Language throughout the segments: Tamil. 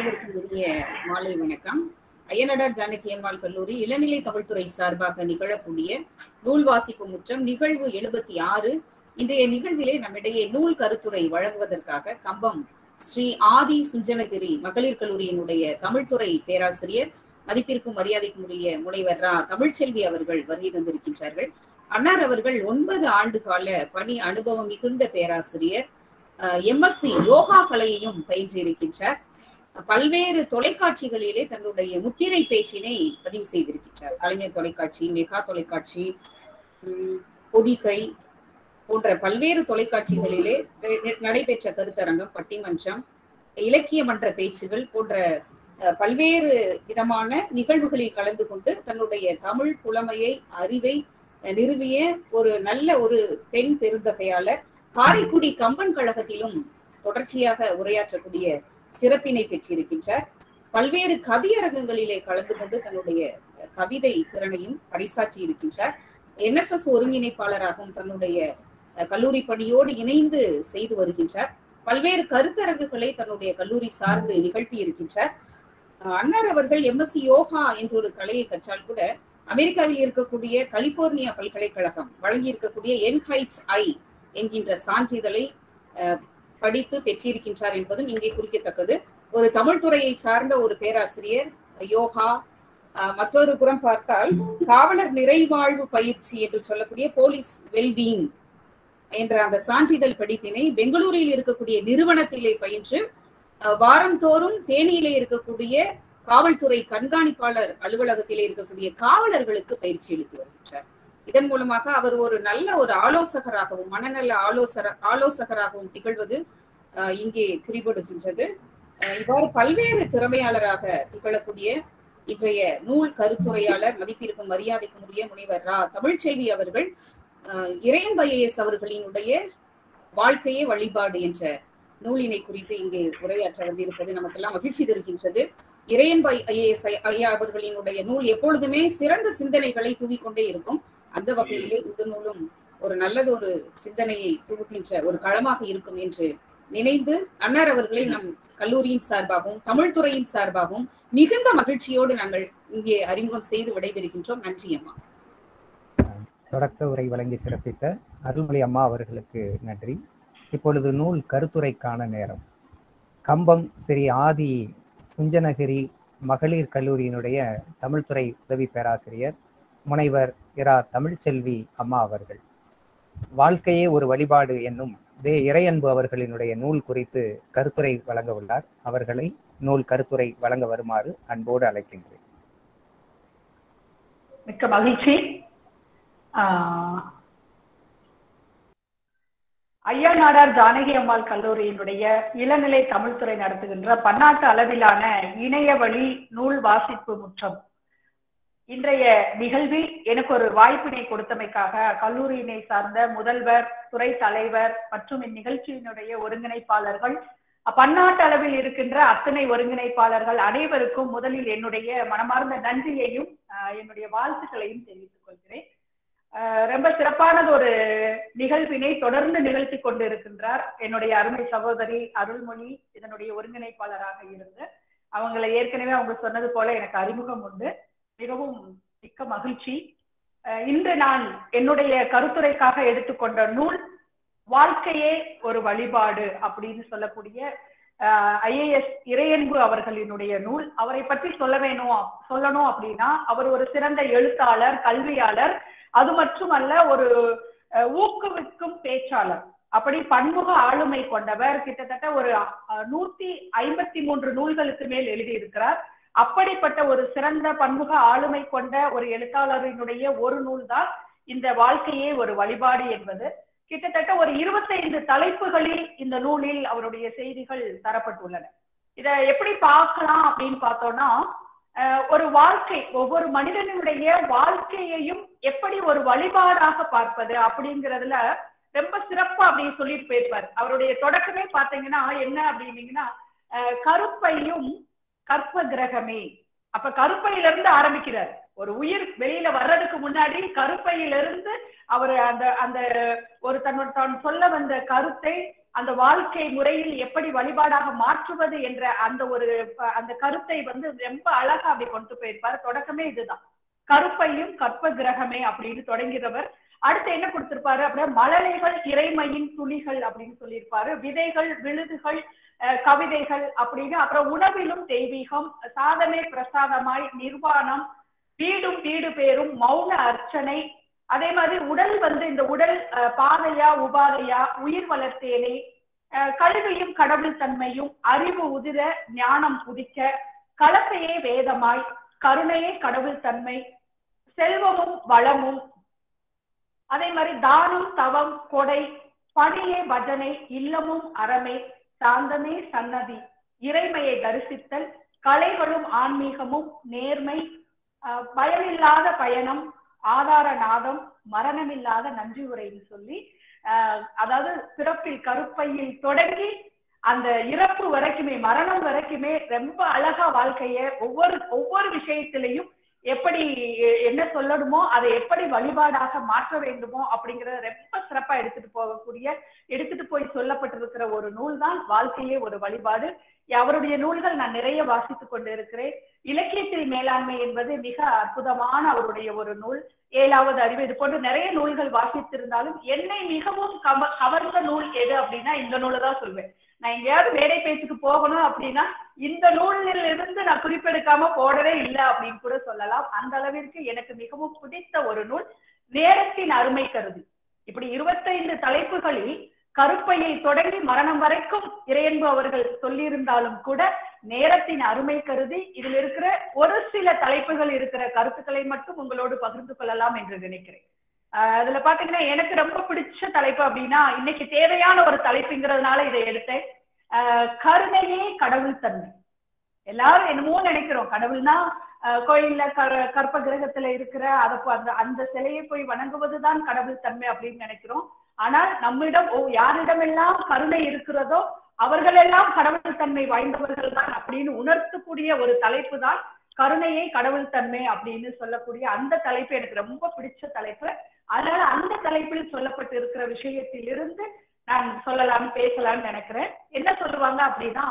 அனைவருக்கும் இனிய மாலை வணக்கம் அய்யனடார் ஜானகி அம்மாள் கல்லூரி இளநிலை தமிழ்துறை சார்பாக நிகழக்கூடிய நூல் வாசிப்பு முற்றம் நிகழ்வு எழுபத்தி ஆறு இன்றைய நிகழ்விலே நம்மிடையே நூல் கருத்துரை வழங்குவதற்காக கம்பம் ஸ்ரீ ஆதி சுஞ்சனகிரி மகளிர் கல்லூரியினுடைய தமிழ்துறை பேராசிரியர் மதிப்பிற்கும் மரியாதைக்கும் உரிய முனைவர் ரா தமிழ்ச்செல்வி அவர்கள் வருகை தந்திருக்கின்றார்கள் அன்னார் அவர்கள் ஒன்பது ஆண்டு கால பணி அனுபவம் மிகுந்த பேராசிரியர் எம்எஸ்சி யோகா கலையையும் பயின்றிருக்கின்றார் பல்வேறு தொலைக்காட்சிகளிலே தன்னுடைய முத்திரை பேச்சினை பதிவு செய்திருக்கின்றார் கலைஞர் தொலைக்காட்சி மெகா தொலைக்காட்சி பொதிகை போன்ற பல்வேறு தொலைக்காட்சிகளிலே நடைபெற்ற கருத்தரங்கம் பட்டிமன்றம் இலக்கிய மன்ற பேச்சுகள் போன்ற பல்வேறு விதமான நிகழ்வுகளில் கலந்து கொண்டு தன்னுடைய தமிழ் புலமையை அறிவை நிறுவிய ஒரு நல்ல ஒரு பெண் பெருந்தகையாளர் காரைக்குடி கம்பன் கழகத்திலும் தொடர்ச்சியாக உரையாற்றக்கூடிய சிறப்பினை பெற்றிருக்கின்றார் பல்வேறு கவியரங்கங்களிலே கலந்து கொண்டு தன்னுடைய கவிதை திறனையும் பறைசாற்றி இருக்கின்றார் என்எஸ்எஸ் ஒருங்கிணைப்பாளராகவும் தன்னுடைய கல்லூரி பணியோடு இணைந்து செய்து வருகின்றார் பல்வேறு கருத்தரங்குகளை தன்னுடைய கல்லூரி சார்ந்து நிகழ்த்தி இருக்கின்றார் அன்னார் அவர்கள் எம்எஸ்சி யோகா என்ற ஒரு கலையை கற்றால் கூட அமெரிக்காவில் இருக்கக்கூடிய கலிபோர்னியா பல்கலைக்கழகம் வழங்கி இருக்கக்கூடிய என்ஹைச் ஐ என்கின்ற சான்றிதழை படித்து பெற்றிருக்கின்றார் என்பதும் இங்கே குறிக்கத்தக்கது ஒரு தமிழ் துறையை சார்ந்த ஒரு பேராசிரியர் யோகா மற்றொரு புறம் பார்த்தால் காவலர் நிறைவாழ்வு பயிற்சி என்று சொல்லக்கூடிய போலீஸ் வெல்பீயிங் என்ற அந்த சான்றிதழ் படிப்பினை பெங்களூரில் இருக்கக்கூடிய நிறுவனத்திலே பயின்று வாரந்தோறும் தேனியிலே இருக்கக்கூடிய காவல்துறை கண்காணிப்பாளர் அலுவலகத்திலே இருக்கக்கூடிய காவலர்களுக்கு பயிற்சி அளித்து வருகின்றார் இதன் மூலமாக அவர் ஒரு நல்ல ஒரு ஆலோசகராகவும் மனநல ஆலோசர ஆலோசகராகவும் திகழ்வது இங்கே குறிப்பிடுகின்றது இவ்வாறு பல்வேறு திறமையாளராக திகழக்கூடிய இன்றைய நூல் கருத்துரையாளர் மதிப்பிற்கும் மரியாதைக்கும் உரிய முனைவர் ரா தமிழ்ச்செல்வி அவர்கள் இறையன் ஐஏஎஸ் அவர்களினுடைய வாழ்க்கையே வழிபாடு என்ற நூலினை குறித்து இங்கே உரையாற்ற வந்திருப்பது நமக்கெல்லாம் மகிழ்ச்சி தருகின்றது இறையன் ஐஏஎஸ் ஐயா அவர்களினுடைய நூல் எப்பொழுதுமே சிறந்த சிந்தனைகளை தூவிக்கொண்டே இருக்கும் அந்த வகையிலே இந்த நூலும் ஒரு நல்லது ஒரு சிந்தனையை தூவுகின்ற ஒரு களமாக இருக்கும் என்று நினைந்து அன்னார் அவர்களை நம் கல்லூரியின் சார்பாகவும் தமிழ் துறையின் சார்பாகவும் மிகுந்த மகிழ்ச்சியோடு நாங்கள் இங்கே அறிமுகம் செய்து விடைபெறுகின்றோம் நன்றி அம்மா தொடக்க உரை வழங்கி சிறப்பித்த அருள்மொழி அம்மா அவர்களுக்கு நன்றி இப்பொழுது நூல் கருத்துரைக்கான நேரம் கம்பம் ஸ்ரீ ஆதி சுஞ்சனகிரி மகளிர் கல்லூரியினுடைய தமிழ்துறை உதவி பேராசிரியர் முனைவர் இரா தமிழ்ச்செல்வி அம்மா அவர்கள் வாழ்க்கையே ஒரு வழிபாடு என்னும் வே இறையன்பு அவர்களினுடைய நூல் குறித்து கருத்துரை வழங்க உள்ளார் அவர்களை நூல் கருத்துரை வழங்க வருமாறு அன்போடு அழைக்கின்றேன் மிக்க மகிழ்ச்சி ஐயா நாடார் ஜானகி அம்மாள் கல்லூரியினுடைய இளநிலை தமிழ்துறை நடத்துகின்ற பன்னாட்டு அளவிலான இணைய வழி நூல் வாசிப்பு முற்றம் இன்றைய நிகழ்வில் எனக்கு ஒரு வாய்ப்பினை கொடுத்தமைக்காக கல்லூரியினை சார்ந்த முதல்வர் துறை தலைவர் மற்றும் இந்நிகழ்ச்சியினுடைய ஒருங்கிணைப்பாளர்கள் பன்னாட்டு அளவில் இருக்கின்ற அத்தனை ஒருங்கிணைப்பாளர்கள் அனைவருக்கும் முதலில் என்னுடைய மனமார்ந்த நன்றியையும் என்னுடைய வாழ்த்துக்களையும் தெரிவித்துக் கொள்கிறேன் ரொம்ப சிறப்பானது ஒரு நிகழ்வினை தொடர்ந்து நிகழ்த்தி கொண்டு இருக்கின்றார் என்னுடைய அருமை சகோதரி அருள்மொழி இதனுடைய ஒருங்கிணைப்பாளராக இருந்து அவங்களை ஏற்கனவே அவங்க சொன்னது போல எனக்கு அறிமுகம் உண்டு மிகவும் மிக்க மகிழ்ச்சி இன்று நான் என்னுடைய கருத்துரைக்காக எடுத்துக்கொண்ட நூல் வாழ்க்கையே ஒரு வழிபாடு அப்படின்னு சொல்லக்கூடிய ஐஏஎஸ் இறையன்பு அவர்களினுடைய நூல் அவரை பற்றி சொல்ல வேணும் சொல்லணும் அப்படின்னா அவர் ஒரு சிறந்த எழுத்தாளர் கல்வியாளர் அது மட்டுமல்ல ஒரு ஊக்குவிக்கும் பேச்சாளர் அப்படி பன்முக ஆளுமை கொண்டவர் கிட்டத்தட்ட ஒரு நூத்தி ஐம்பத்தி மூன்று நூல்களுக்கு மேல் எழுதியிருக்கிறார் அப்படிப்பட்ட ஒரு சிறந்த பன்முக ஆளுமை கொண்ட ஒரு எழுத்தாளரினுடைய ஒரு நூல் தான் இந்த வாழ்க்கையே ஒரு வழிபாடு என்பது கிட்டத்தட்ட ஒரு இருபத்தைந்து தலைப்புகளில் இந்த நூலில் அவருடைய செய்திகள் தரப்பட்டுள்ளன இத எப்படி பார்க்கலாம் அப்படின்னு பார்த்தோம்னா ஒரு வாழ்க்கை ஒவ்வொரு மனிதனுடைய வாழ்க்கையையும் எப்படி ஒரு வழிபாடாக பார்ப்பது அப்படிங்கிறதுல ரொம்ப சிறப்பா அப்படின்னு சொல்லிட்டு போயிருப்பார் அவருடைய தொடக்கமே பாத்தீங்கன்னா என்ன அப்படின்னீங்கன்னா கருப்பையும் கற்ப கிரகமே அப்ப கருப்பையில இருந்து ஆரம்பிக்கிறார் ஒரு உயிர் வெளியில வர்றதுக்கு முன்னாடி கருப்பையிலிருந்து அவர் அந்த அந்த ஒரு தன்னோட தான் சொல்ல வந்த கருத்தை அந்த வாழ்க்கை முறையில் எப்படி வழிபாடாக மாற்றுவது என்ற அந்த ஒரு ப- அந்த கருத்தை வந்து ரொம்ப அழகா அப்படி கொண்டு போயிருப்பாரு தொடக்கமே இதுதான் கருப்பையும் கற்ப கிரகமே அப்படின்னு தொடங்கிறவர் அடுத்து என்ன கொடுத்திருப்பாரு அப்படியே மழலைகள் இறைமையின் துளிகள் அப்படின்னு சொல்லியிருப்பாரு விதைகள் விழுதுகள் அஹ், கவிதைகள் அப்படின்னு அப்புறம் உணவிலும் தெய்வீகம் சாதனை பிரசாதமாய் நிர்வாணம் வீடும் வீடு பேரும் மௌன அர்ச்சனை அதே மாதிரி உடல் வந்து இந்த உடல் அஹ், பாதையா உபாதையா உயிர் வளர்த்தேனே அஹ், கல்வியும் கடவுள் தன்மையும் அறிவு உதிர ஞானம் உதிக்க கலப்பையே வேதமாய் கருணையே கடவுள் தன்மை செல்வமும் வளமும் அதே மாதிரி தானம் தவம் கொடை பணியே பஜனை இல்லமும் அறமே சாந்தமே சன்னதி இறைமையை தரிசித்தல் கலைகளும் ஆன்மீகமும் நேர்மை அஹ், பயனில்லாத பயணம் ஆதார நாதம் மரணமில்லாத நன்றி உரைன்னு சொல்லி அஹ், அதாவது பிறப்பில் கருப்பையில் தொடங்கி அந்த இறப்பு வரைக்குமே மரணம் வரைக்குமே ரொம்ப அழகா வாழ்க்கைய ஒவ்வொரு ஒவ்வொரு விஷயத்திலையும் எப்படி எ- என்ன சொல்லணுமோ அதை எப்படி வழிபாடாக மாற்ற வேண்டுமோ அப்படிங்கறத ரொம்ப சிறப்பா எடுத்துட்டு போகக்கூடிய எடுத்துட்டு போய் சொல்லப்பட்டிருக்கிற ஒரு நூல் தான் வாழ்க்கையே ஒரு வழிபாடு அவருடைய நூல்கள் நான் நிறைய வாசித்துக் கொண்டு இருக்கிறேன் இலக்கியத்தில் மேலாண்மை என்பது மிக அற்புதமான அவருடைய ஒரு நூல் ஏழாவது அறிவு இது போன்று நிறைய நூல்கள் வாசித்திருந்தாலும் என்னை மிகவும் கவ கவர்ந்த நூல் எது அப்படின்னா இந்த நூலை தான் சொல்வேன் நான் எங்கேயாவது மேடை பேச்சுக்கு போகணும் அப்படின்னா இந்த நூலில் இருந்து நான் குறிப்பெடுக்காம போடவே இல்லை அப்படின்னு கூட சொல்லலாம் அந்த அளவிற்கு எனக்கு மிகவும் பிடித்த ஒரு நூல் நேரத்தின் அருமை கருதி இப்படி இருபத்தைந்து தலைப்புகளில் கருப்பையை தொடங்கி மரணம் வரைக்கும் இறையன்பு அவர்கள் சொல்லியிருந்தாலும் கூட நேரத்தின் அருமை கருதி இதில் இருக்கிற ஒரு சில தலைப்புகள் இருக்கிற கருத்துக்களை மட்டும் உங்களோடு பகிர்ந்து கொள்ளலாம் என்று நினைக்கிறேன் ஆஹ் அதுல பாத்தீங்கன்னா எனக்கு ரொம்ப பிடிச்ச தலைப்பு அப்படின்னா இன்னைக்கு தேவையான ஒரு தலைப்புங்கிறதுனால இதை எடுத்தேன் ஆஹ் கருணையே கடவுள் தன்மை எல்லாரும் என்னமோ நினைக்கிறோம் கடவுள்னா ஆஹ் கோயில்ல கர கற்ப கிரகத்துல இருக்கிற அதை போ- அந்த அந்த சிலையை போய் வணங்குவதுதான் கடவுள் தன்மை அப்படின்னு நினைக்கிறோம் ஆனால் நம்மிடம் ஓ யாரிடமெல்லாம் கருணை இருக்கிறதோ அவர்களெல்லாம் கடவுள் தன்மை வாய்ந்தவர்கள் தான் அப்படின்னு உணர்த்தக்கூடிய ஒரு தலைப்பு தான் கருணையே கடவுள் தன்மை அப்படின்னு சொல்லக்கூடிய அந்த தலைப்பு எனக்கு ரொம்ப பிடிச்ச தலைப்பு அதனால அந்த தலைப்பில் சொல்லப்பட்டு இருக்கிற விஷயத்திலிருந்து நான் சொல்லலாம் பேசலாம்னு நினைக்கிறேன் என்ன சொல்லுவாங்க அப்படின்னா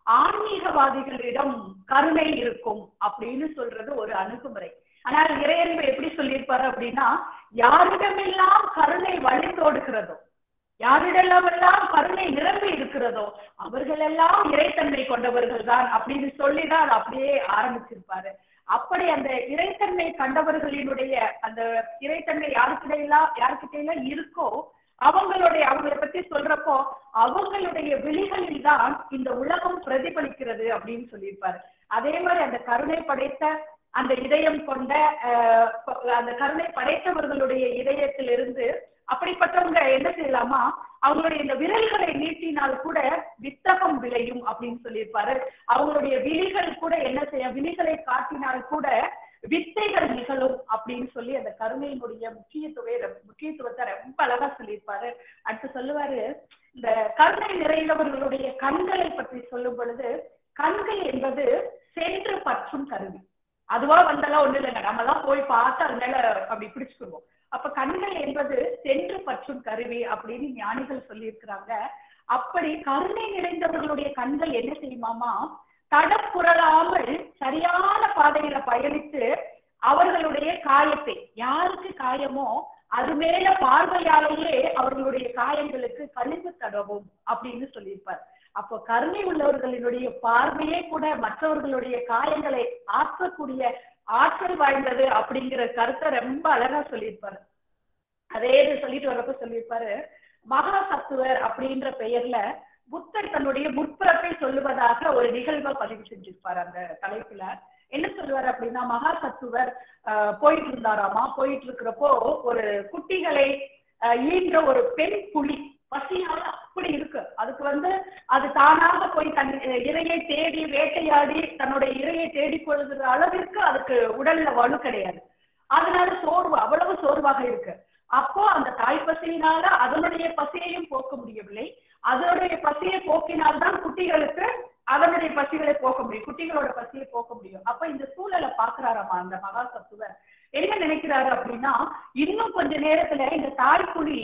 ஆன்மீகவாதிகளிடம் கருணை இருக்கும் அப்படின்னு சொல்றது ஒரு அணுகுமுறை ஆனால் இறையன்பு எப்படி சொல்லியிருப்பாரு அப்படின்னா யாரிடமெல்லாம் கருணை வழிந்தோடுகிறதோ யாரிடமெல்லாம் கருணை நிரம்பி இருக்கிறதோ அவர்களெல்லாம் இறைத்தன்மை கொண்டவர்கள் தான் அப்படின்னு சொல்லிதான் அதை அப்படியே ஆரம்பிச்சிருப்பாரு அப்படி அந்த இறைத்தன்மை கண்டவர்களினுடைய அந்த இறைத்தன்மை யாருக்கிடையெல்லாம் யாருக்கிட்டையெல்லாம் இருக்கோ அவங்களுடைய அவங்களை பத்தி சொல்றப்போ அவங்களுடைய விழிகளில் தான் இந்த உலகம் பிரதிபலிக்கிறது அப்படின்னு சொல்லியிருப்பாரு அதே மாதிரி அந்த கருணை படைத்த அந்த இதயம் கொண்ட அஹ், ப- அந்த கருணை படைத்தவர்களுடைய இதயத்திலிருந்து அப்படிப்பட்டவங்க என்ன செய்யலாமா அவங்களுடைய இந்த விரல்களை நீட்டினால் கூட வித்தகம் விளையும் அப்படின்னு சொல்லியிருப்பாரு அவங்களுடைய விழிகள் கூட என்ன செய்ய விழிகளை காட்டினால் கூட வித்தைகள் நிகழும் அப்படின்னு சொல்லி அந்த கருணையினுடைய முக்கியத்துவ முக்கியத்துவத்தை ரொம்ப அழகா சொல்லியிருப்பாரு அடுத்து சொல்லுவாரு இந்த கருணை நிறைந்தவர்களுடைய கண்களை பற்றி சொல்லும் பொழுது கண்கள் என்பது சென்று பற்றும் கருவி அதுவா வந்தாலும் ஒண்ணு இல்லைங்க நம்ம தான் போய் பார்த்து அது மேல அப்படி பிடிச்சுக்குவோம் அப்ப கண்கள் என்பது சென்று பற்றும் கருவி அப்படின்னு ஞானிகள் சொல்லியிருக்கிறாங்க அப்படி கருணை நிறைந்தவர்களுடைய கண்கள் என்ன செய்யுமாமா தடப்புரளாமல் சரியான பாதையில பயணித்து அவர்களுடைய காயத்தை யாருக்கு காயமோ அது மேல பார்வையாலேயே அவர்களுடைய காயங்களுக்கு கழிவு தடவும் அப்படின்னு சொல்லியிருப்பார் அப்போ கருணை உள்ளவர்களினுடைய பார்வையே கூட மற்றவர்களுடைய காயங்களை ஆற்றக்கூடிய ஆற்றல் வாய்ந்தது அப்படிங்கிற கருத்தை ரொம்ப அழகா சொல்லியிருப்பாரு அதே இது சொல்லிட்டு வரப்ப சொல்லியிருப்பாரு மகா சத்துவர் அப்படின்ற பெயர்ல புத்தர் தன்னுடைய முற்பிறப்பை சொல்லுவதாக ஒரு நிகழ்வை பதிவு செஞ்சிருப்பாரு அந்த தலைப்புல என்ன சொல்லுவார் அப்படின்னா மகா சத்துவர் ஆஹ், போயிட்டு இருந்தாராமா போயிட்டு இருக்கிறப்போ ஒரு குட்டிகளை ஆஹ், ஈன்ற ஒரு பெண் புலி பசியால அப்படி இருக்கு அதுக்கு வந்து அது தானாக போய் தன் இரையை தேடி வேட்டையாடி தன்னுடைய இரையை தேடி கொள்கிற அளவிற்கு அதுக்கு உடல்ல வலு கிடையாது அதனால சோர்வு அவ்வளவு சோர்வாக இருக்கு அப்போ அந்த தாய் பசியினால அதனுடைய பசியையும் போக்க முடியவில்லை அதனுடைய பசியை போக்கினால்தான் குட்டிகளுக்கு அதனுடைய பசிகளை போக்க முடியும் குட்டிகளோட பசியை போக்க முடியும் அப்ப இந்த சூழலை பாக்குறாராமா அந்த மகா சத்துவர் என்ன நினைக்கிறாரு அப்படின்னா இன்னும் கொஞ்ச நேரத்துல இந்த தாய்ப்புலி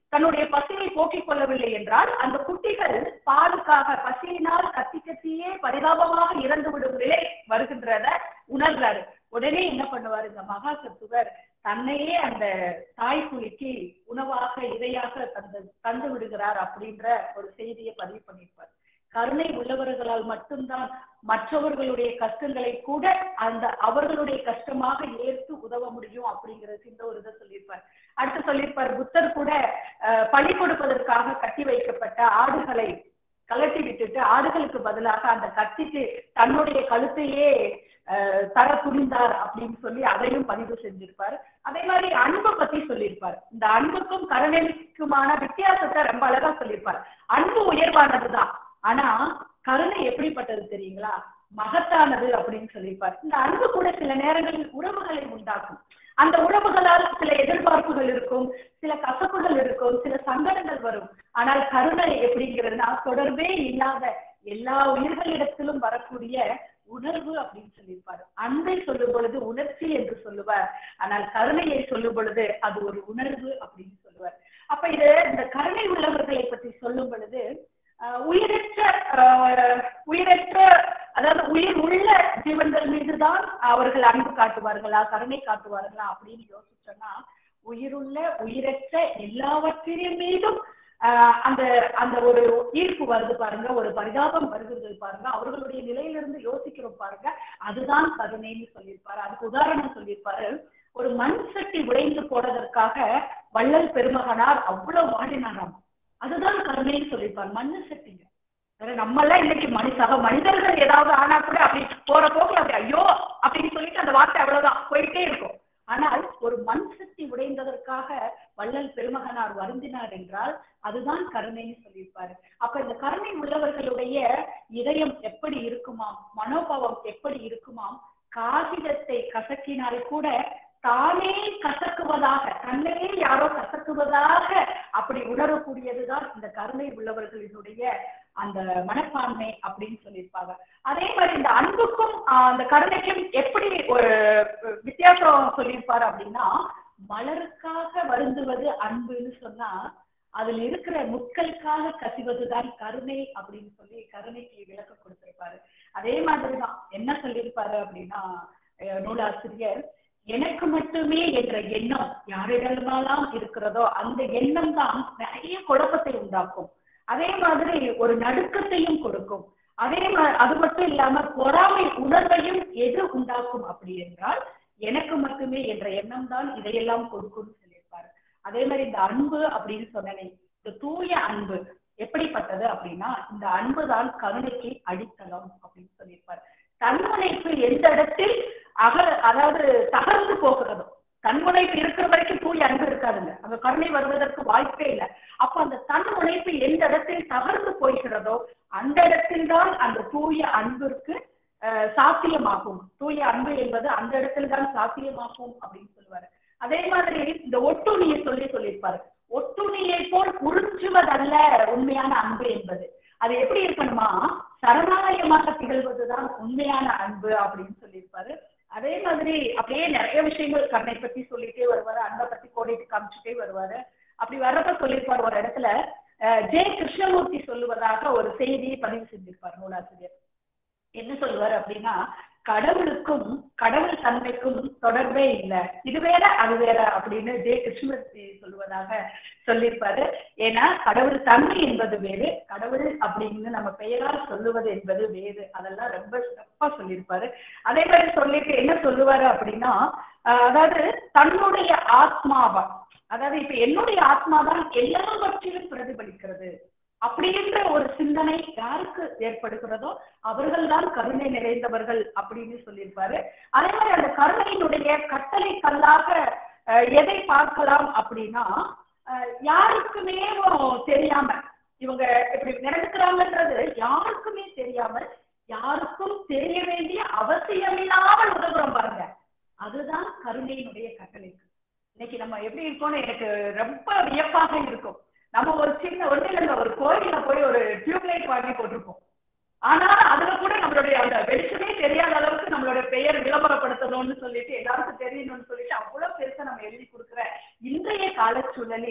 தன்னுடைய பசியை போக்கிக் கொள்ளவில்லை என்றால் அந்த குட்டிகள் பாலுக்காக பசியினால் கத்தி கத்தியே பரிதாபமாக இறந்து விடும் நிலை வருகின்றத உணர்றாரு உடனே என்ன பண்ணுவார் இந்த மகா சத்துவர் தன்னையே அந்த தாய்ப்புலிக்கு உணவாக இரையாக தந்து தந்து விடுகிறார் அப்படின்ற ஒரு செய்தியை பதிவு பண்ணியிருப்பார் கருணை உள்ளவர்களால் மட்டும்தான் மற்றவர்களுடைய கஷ்டங்களை கூட அந்த அவர்களுடைய கஷ்டமாக ஏற்று உதவ முடியும் அப்படிங்கிறது இந்த ஒரு இதை சொல்லியிருப்பார் அடுத்து சொல்லியிருப்பார் புத்தர் கூட அஹ், பலி கொடுப்பதற்காக கட்டி வைக்கப்பட்ட ஆடுகளை கலட்டி விட்டுட்டு ஆடுகளுக்கு பதிலாக அந்த கத்திக்கு தன்னுடைய கழுத்தையே அஹ், தர துணிந்தார் அப்படின்னு சொல்லி அதையும் பதிவு செஞ்சிருப்பார் அதே மாதிரி அன்பை பத்தி சொல்லியிருப்பார் இந்த அன்புக்கும் கருணைக்குமான வித்தியாசத்தை ரொம்ப அழகா சொல்லியிருப்பார் அன்பு உயர்வானதுதான் ஆனா கருணை எப்படிப்பட்டது தெரியுங்களா மகத்தானது அப்படின்னு சொல்லியிருப்பார் இந்த அன்பு கூட சில நேரங்களில் உறவுகளை உண்டாக்கும் அந்த உறவுகளால் சில எதிர்பார்ப்புகள் இருக்கும் சில கசப்புகள் இருக்கும் சில சங்கடங்கள் வரும் ஆனால் கருணை எப்படிங்கிறதுனா தொடர்பே இல்லாத எல்லா உயிர்களிடத்திலும் வரக்கூடிய உணர்வு அப்படின்னு சொல்லியிருப்பார் அன்பை சொல்லும் பொழுது உணர்ச்சி என்று சொல்லுவார் ஆனால் கருணையை சொல்லும் பொழுது அது ஒரு உணர்வு அப்படின்னு சொல்லுவார் அப்ப இது இந்த கருணை உள்ளவர்களை பற்றி சொல்லும் பொழுது ஆஹ் உயிரற்ற ஆஹ் உயிரற்ற அதாவது உயிர் உள்ள ஜீவன்கள் மீதுதான் அவர்கள் அன்பு காட்டுவார்களா கருணை காட்டுவார்களா அப்படின்னு யோசிச்சோம்னா உயிருள்ள உயிரற்ற எல்லாவற்றின் மீதும் ஆஹ் அந்த அந்த ஒரு ஈர்ப்பு வருது பாருங்க ஒரு பரிதாபம் வருகிறது பாருங்க அவர்களுடைய நிலையிலிருந்து யோசிக்கிறோம் பாருங்க அதுதான் கருணைன்னு சொல்லியிருப்பாரு அதுக்கு உதாரணம் சொல்லியிருப்பாரு ஒரு மண் சட்டி உடைந்து போனதற்காக வள்ளல் பெருமகனார் அவ்வளவு வாடினாராம் அதுதான் கருணைன்னு சொல்லியிருப்பார் மண்ணு சட்டிங்க வேற நம்ம எல்லாம் இன்னைக்கு மனுஷாக மனிதர்கள் ஏதாவது ஆனா கூட அப்படி போற போக்குல அப்படி ஐயோ அப்படின்னு சொல்லிட்டு அந்த வார்த்தை அவ்வளவுதான் போயிட்டே இருக்கும் ஆனால் ஒரு மண் சக்தி உடைந்ததற்காக வள்ளல் பெருமகனார் வருந்தினார் என்றால் அதுதான் கருணைன்னு சொல்லியிருப்பாரு அப்ப இந்த கருணை உள்ளவர்களுடைய இதயம் எப்படி இருக்குமாம் மனோபாவம் எப்படி இருக்குமாம் காகிதத்தை கசக்கினால் கூட தானே கசக்குவதாக தன்னையே யாரோ கசக்குவதாக அப்படி உணரக்கூடியதுதான் இந்த கருணை உள்ளவர்களினுடைய அந்த மனப்பான்மை அப்படின்னு சொல்லியிருப்பாங்க அதே மாதிரி இந்த அன்புக்கும் ஆஹ், அந்த கருணைக்கும் எப்படி ஒரு வித்தியாசம் சொல்லியிருப்பாரு அப்படின்னா மலருக்காக வருந்துவது அன்புன்னு சொன்னா அதுல இருக்கிற முட்களுக்காக கசிவதுதான் கருணை அப்படின்னு சொல்லி கருணைக்கு விளக்கம் கொடுத்திருப்பாரு அதே மாதிரிதான் என்ன சொல்லியிருப்பாரு அப்படின்னா அஹ், நூலாசிரியர் எனக்கு மட்டுமே என்ற எண்ணம் யாரிடமெல்லாம் இருக்கிறதோ அந்த எண்ணம் தான் நிறைய குழப்பத்தை உண்டாக்கும் அதே மாதிரி ஒரு நடுக்கத்தையும் கொடுக்கும் அதே மாதிரி அது மட்டும் இல்லாம பொறாமை உணர்வையும் எது உண்டாக்கும் அப்படி என்றால் எனக்கு மட்டுமே என்ற எண்ணம் தான் இதையெல்லாம் கொடுக்கும்னு சொல்லியிருப்பாரு அதே மாதிரி இந்த அன்பு அப்படின்னு சொன்னனே இந்த தூய அன்பு எப்படிப்பட்டது அப்படின்னா இந்த அன்பு தான் கருணைக்கு அடித்தளம் அப்படின்னு சொல்லியிருப்பாரு தன்முனைப்பு எந்த இடத்தில் அக அதாவது தகர்ந்து போகிறதோ தன்முனைப்பு இருக்கிற வரைக்கும் தூய அன்பு இருக்காதுங்க அங்க கருணை வருவதற்கு வாய்ப்பே இல்லை அப்ப அந்த தன்முனைப்பு எந்த இடத்தில் தகர்ந்து போகிறதோ அந்த இடத்தில் தான் அந்த தூய அன்பிற்கு அஹ், சாத்தியமாகும் தூய அன்பு என்பது அந்த இடத்தில் தான் சாத்தியமாகும் அப்படின்னு சொல்லுவாரு அதே மாதிரி இந்த ஒட்டுணியை சொல்லி சொல்லியிருப்பாரு ஒட்டுணியை போல் உறிஞ்சுவதல்ல உண்மையான அன்பு என்பது அது எப்படி இருக்கணுமா சரணாலயமாக திகழ்வதுதான் உண்மையான அன்பு அப்படின்னு சொல்லியிருப்பாரு அதே மாதிரி அப்படியே நிறைய விஷயங்கள் கண்ணை பத்தி சொல்லிட்டே வருவாரு அன்பை பத்தி கோடிட்டு காமிச்சுட்டே வருவாரு அப்படி வர்றப்ப சொல்லியிருப்பார் ஒரு இடத்துல அஹ், ஜே கிருஷ்ணமூர்த்தி சொல்லுவதாக ஒரு செய்தியை பதிவு செஞ்சிருப்பார் நூலாசிரியர் என்ன சொல்லுவார் அப்படின்னா கடவுளுக்கும் கடவுள் தன்மைக்கும் தொடர்பே இல்லை இது வேற அது வேற அப்படின்னு ஜே கிருஷ்ணமூர்த்தி சொல்லுவதாக சொல்லியிருப்பாரு ஏன்னா கடவுள் தன்மை என்பது வேறு கடவுள் அப்படின்னு நம்ம பெயரால் சொல்லுவது என்பது வேறு அதெல்லாம் ரொம்ப சிறப்பா சொல்லியிருப்பாரு அதே மாதிரி சொல்லிட்டு என்ன சொல்லுவாரு அப்படின்னா ஆஹ் அதாவது தன்னுடைய ஆத்மாவா அதாவது இப்ப என்னுடைய ஆத்மா தான் எல்லாவற்றிலும் பிரதிபலிக்கிறது அப்படின்ற ஒரு சிந்தனை யாருக்கு ஏற்படுகிறதோ அவர்கள் தான் கருணை நிறைந்தவர்கள் அப்படின்னு சொல்லியிருப்பாரு அதே மாதிரி அந்த கருணையினுடைய கட்டளை கல்லாக அஹ், எதை பார்க்கலாம் அப்படின்னா அஹ், யாருக்குமே தெரியாம இவங்க இப்படி நடந்துக்கிறாங்கன்றது யாருக்குமே தெரியாமல் யாருக்கும் தெரிய வேண்டிய அவசியமில்லாமல் உதவுறோம் பாருங்க அதுதான் கருணையினுடைய கட்டளை இன்னைக்கு நம்ம எப்படி இருக்கோம்னு எனக்கு ரொம்ப வியப்பாக இருக்கும் நம்ம ஒரு சின்ன ஒண்ணு இல்லைங்க ஒரு கோயில்ல போய் ஒரு டியூப்லைட் வாங்கி போட்டிருப்போம் ஆனால் அதுல கூட நம்மளுடைய அந்த வெளிச்சமே தெரியாத அளவுக்கு நம்மளோட பெயர் விளம்பரப்படுத்தணும்னு சொல்லிட்டு எல்லாருக்கும் தெரியணும்னு சொல்லிட்டு அவ்வளவு பெருசா நம்ம எழுதி கொடுக்குற இன்றைய காலச்சூழலில்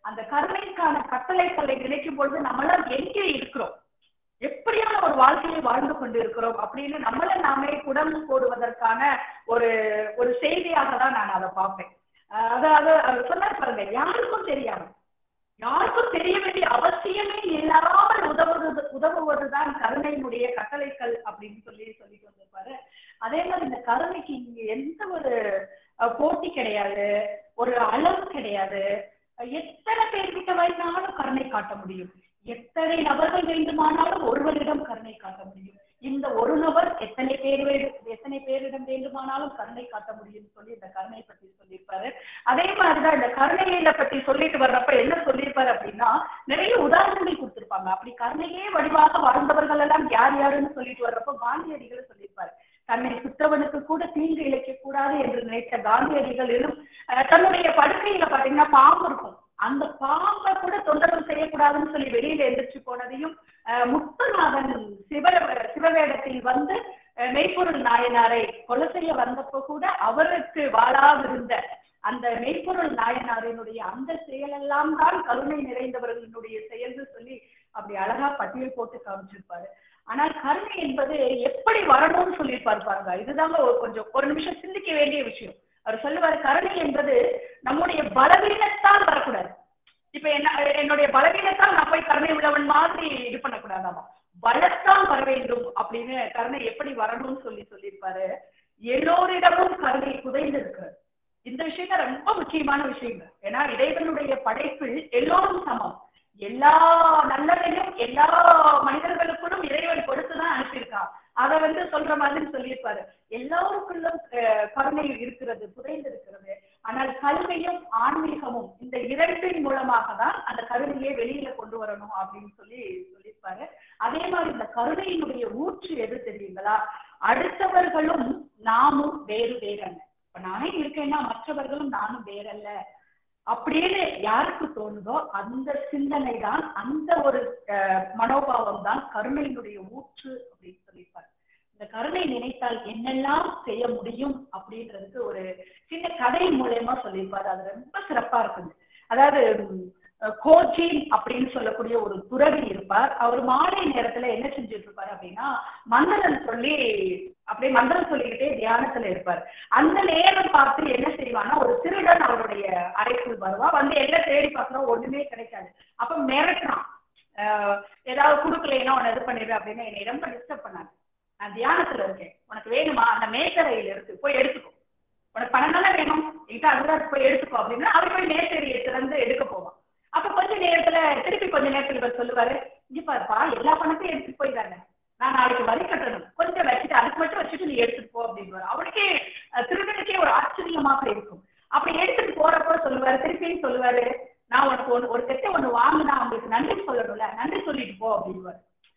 அந்த கருணைக்கான கட்டளைகளை நினைக்கும் பொழுது நம்மளாம் எங்கே இருக்கிறோம் எப்படியான ஒரு வாழ்க்கையை வாழ்ந்து கொண்டு இருக்கிறோம் அப்படின்னு நம்மள நாமே குடம் போடுவதற்கான ஒரு ஒரு செய்தியாக தான் நான் அதை பார்ப்பேன் அஹ் அதாவது அவர் சொன்னார் பாருங்க யாருக்கும் தெரியாம யாருக்கும் தெரிய வேண்டிய அவசியமே இல்லாமல் உதவுவது உதவுவதுதான் கருணையினுடைய கட்டளைகள் அப்படின்னு சொல்லி சொல்லிட்டு வந்திருப்பாரு அதே மாதிரி இந்த கருணைக்கு இங்க எந்த ஒரு அஹ், போட்டி கிடையாது ஒரு அளவு கிடையாது அஹ், எத்தனை பேர்கிட்ட வேணாலும் கருணை காட்ட முடியும் எத்தனை நபர்கள் வேண்டுமானாலும் ஒருவரிடம் கருணை காட்ட முடியும் இந்த ஒரு நபர் எத்தனை பேர் வே- எத்தனை பேரிடம் வேண்டுமானாலும் கருணை காட்ட முடியும்னு சொல்லி இந்த கருணை பத்தி சொல்லியிருப்பாரு அதே மாதிரிதான் இந்த கருணையில பத்தி சொல்லிட்டு வர்றப்ப என்ன சொல்லியிருப்பாரு அப்படின்னா நிறைய உதாரணங்கள் கொடுத்திருப்பாங்க அப்படி கருணையே வடிவாக வாழ்ந்தவர்கள் எல்லாம் யார் யாருன்னு சொல்லிட்டு வர்றப்ப காந்தியடிகளை சொல்லியிருப்பாரு தன்னை சுற்றவனுக்கு கூட தீங்கு இழைக்க கூடாது என்று நினைத்த காந்தியடிகளிலும் அஹ், தன்னுடைய படுக்கையில பாத்தீங்கன்னா பாம்பு இருக்கும் அந்த பாம்பை கூட தொந்தரவு செய்யக்கூடாதுன்னு சொல்லி வெளியில எந்திரிச்சு போனதையும் அஹ், முத்துநாதன் சிவ சிவவேடத்தில் வந்து அஹ், மெய்ப்பொருள் நாயனாரை கொலை செய்ய வந்தப்போ கூட அவருக்கு வாழாதிருந்த அந்த மெய்ப்பொருள் நாயனாரினுடைய அந்த செயலெல்லாம் தான் கருணை நிறைந்தவர்களினுடைய செயல்னு சொல்லி அப்படி அழகா பட்டியல் போட்டு காமிச்சிருப்பாரு ஆனால் கருணை என்பது எப்படி வரணும்னு சொல்லியிருப்பாரு பாருங்க இதுதாங்க ஒரு கொஞ்சம் ஒரு நிமிஷம் சிந்திக்க வேண்டிய விஷயம் அவர் சொல்லுவாரு கருணை என்பது நம்முடைய பலவீனத்தால் வரக்கூடாது இப்ப என்ன என்னுடைய பலவீனத்தால் நான் போய் கருணை உள்ளவன் மாதிரி இது பண்ணக்கூடாதாமா பலத்தால் வர வேண்டும் அப்படின்னு கருணை எப்படி வரணும்னு சொல்லி சொல்லியிருப்பாரு எல்லோரிடமும் கருணை புதைந்து இருக்கிறது இந்த விஷயம் தான் ரொம்ப முக்கியமான விஷயங்க ஏன்னா இறைவனுடைய படைப்பில் எல்லோரும் சமம் எல்லா நல்லதையும் எல்லா மனிதர்களுக்குள்ளும் இறைவன் கொடுத்துதான் அனுப்பியிருக்கான் அதை வந்து சொல்ற மாதிரி சொல்லியிருப்பாரு எல்லோருக்குள்ளும் அஹ், கருணை இருக்கிறது புதைந்து இருக்கிறது ஆனால் கல்வியும் ஆன்மீகமும் இந்த இரண்டின் மூலமாக தான் அந்த கருணையை வெளியில கொண்டு வரணும் அப்படின்னு சொல்லி சொல்லியிருப்பாரு அதே மாதிரி இந்த கருணையினுடைய ஊற்று எது தெரியுங்களா அடுத்தவர்களும் நாமும் வேறு வேறல்ல இப்ப நானே இருக்கேன்னா மற்றவர்களும் நானும் வேறல்ல அப்படின்னு யாருக்கு தோணுதோ அந்த சிந்தனை தான் அந்த ஒரு அஹ், மனோபாவம் தான் கருணையினுடைய ஊற்று அப்படின்னு சொல்லியிருப்பாரு இந்த கருணை நினைத்தால் என்னெல்லாம் செய்ய முடியும் அப்படின்றதுக்கு ஒரு சின்ன கதை மூலயமா சொல்லியிருப்பாரு அது ரொம்ப சிறப்பா இருக்குது அதாவது உம், அஹ், கோச்சின் அப்படின்னு சொல்லக்கூடிய ஒரு துறவி இருப்பார் அவர் மாலை நேரத்துல என்ன செஞ்சுட்டு இருப்பாரு அப்படின்னா மந்திரம் சொல்லி அப்படியே மந்திரம் சொல்லிக்கிட்டே தியானத்துல இருப்பார் அந்த நேரம் பார்த்து என்ன செய்வான்னா ஒரு திருடன் அவருடைய அறைக்குள் வருவான் வந்து எல்லாம் தேடி பார்க்கறோம் ஒண்ணுமே கிடைக்காது அப்ப மிரட்டுறான் ஆஹ் ஏதாவது குடுக்கலைன்னா உன்னை இது பண்ணிடு அப்படின்னு என்னை ரொம்ப டிஸ்டர்ப் பண்ணாங்க நான் தியானத்துல இருக்கேன் உனக்கு வேணுமா அந்த மேசரையில இருக்கு போய் எடுத்துக்கோ உனக்கு பணம் தானே வேணும் என்கிட்ட அதுதான் இருக்கு, போய் எடுத்துக்கோ அப்படின்னா அவர் போய் மேசரையை திறந்து எடுக்க போவான் அப்ப கொஞ்ச நேரத்துல திருப்பி கொஞ்ச நேரத்துல இவர் சொல்லுவாரு இங்க பாருப்பா எல்லா பணத்தையும் எடுத்துட்டு போயிடாங்க நான் நாளைக்கு வரி கட்டணும் கொஞ்சம் வச்சுட்டு அதுக்கு மட்டும் வச்சுட்டு நீ எடுத்துட்டு போ அப்படின்னு அவனுக்கே அஹ், திருடனுக்கே ஒரு ஆச்சரியமாக இருக்கும் அப்படி எடுத்துட்டு போறப்போ சொல்லுவாரு திருப்பியும் சொல்லுவாரு நான் உனக்கு ஒண்ணு ஒரு செட்டை ஒண்ணு வாங்கினா அவங்களுக்கு நன்றி சொல்லணும்ல நன்றி சொல்லிட்டு போ அப்படின்வாரு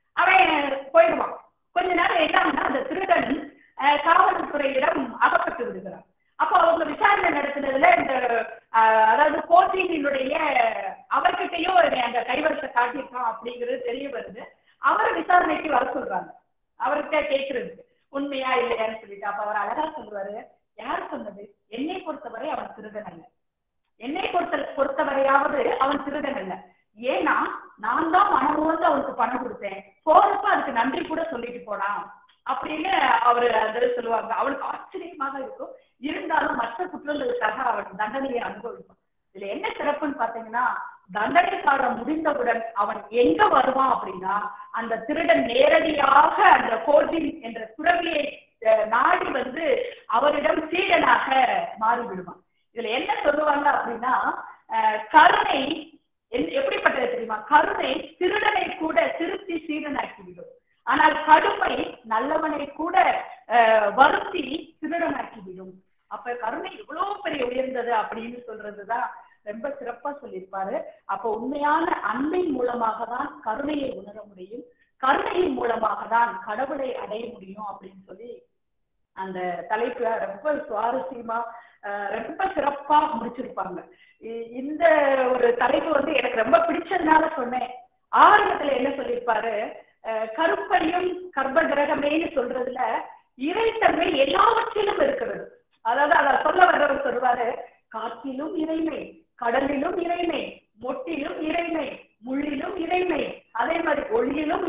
அவன் போயிடுவான் கொஞ்ச நேரம் என்ன ஆகும்னா அந்த திருடன் அஹ், காவல்துறையிடம் அகப்பட்டு விடுகிறான் அப்போ அவங்க விசாரணை நடத்தினதுல இந்த அஹ், அதாவது கோச்சியினுடைய அவர்கிட்டயும் இவன் அந்த கைவரத்தை காட்டியிருக்கான் அப்படிங்கிறது தெரிய வருது அவரை விசாரணைக்கு வர சொல்றாங்க அவர்கிட்ட கேட்கறதுக்கு உண்மையா இல்லையான்னு சொல்லிட்டு அப்ப அவர் அழகா சொல்லுவாரு யார் சொன்னது என்னை பொறுத்தவரை அவன் திருடன் அல்ல என்னை பொறுத்த பொறுத்தவரையாவது அவன் திருடன் அல்ல ஏன்னா நான் தான் மனம் வந்து அவனுக்கு பணம் கொடுத்தேன் போறப்ப அதுக்கு நன்றி கூட சொல்லிட்டு போனான் அப்படின்னு அவரு அந்த சொல்லுவாங்க அவனுக்கு ஆச்சரியமாக இருக்கும் இருந்தாலும் மற்ற குற்றங்களுக்காக அவன் தண்டனையை அனுபவிப்பான் இதுல என்ன சிறப்புன்னு பாத்தீங்கன்னா தண்டனை காலம் முடிந்தவுடன் அவன் எங்க வருவான் அப்படின்னா அந்த திருடன் நேரடியாக அந்த கோஜின் என்ற துறவியை அஹ், நாடி வந்து அவரிடம் சீடனாக மாறி விடுவான் இதுல என்ன சொல்லுவாங்க அப்படின்னா அஹ், கருணை என்- எப்படிப்பட்டது தெரியுமா கருணை திருடனை கூட திருத்தி சீடனாக்கி விடும் ஆனால் கடுமை நல்லவனை கூட அஹ், வருத்தி திருடனாக்கி விடும் அப்ப கருணை எவ்வளவு பெரிய உயர்ந்தது அப்படின்னு சொல்றதுதான் ரொம்ப சிறப்பா சொல்லியிருப்பாரு அப்ப உண்மையான அன்பின் மூலமாக தான் கருணையை உணர முடியும் கருணையின் மூலமாக தான் கடவுளை அடைய முடியும் அப்படின்னு சொல்லி அந்த தலைப்புல ரொம்ப சுவாரஸ்யமா அஹ், ரொம்ப சிறப்பா முடிச்சிருப்பாங்க இ- இந்த ஒரு தலைப்பு வந்து எனக்கு ரொம்ப பிடிச்சதுனால சொன்னேன் ஆரம்பத்துல என்ன சொல்லியிருப்பாரு அஹ், கருப்பையும் கர்ப்ப கிரகமேன்னு சொல்றதுல இறைத்தன்மை எல்லாவற்றிலும் இருக்கிறது அதாவது அத சொல்ல வர்றவர் சொல்லுவாரு காற்றிலும் இறைமை கடலிலும் இறைமை மொட்டு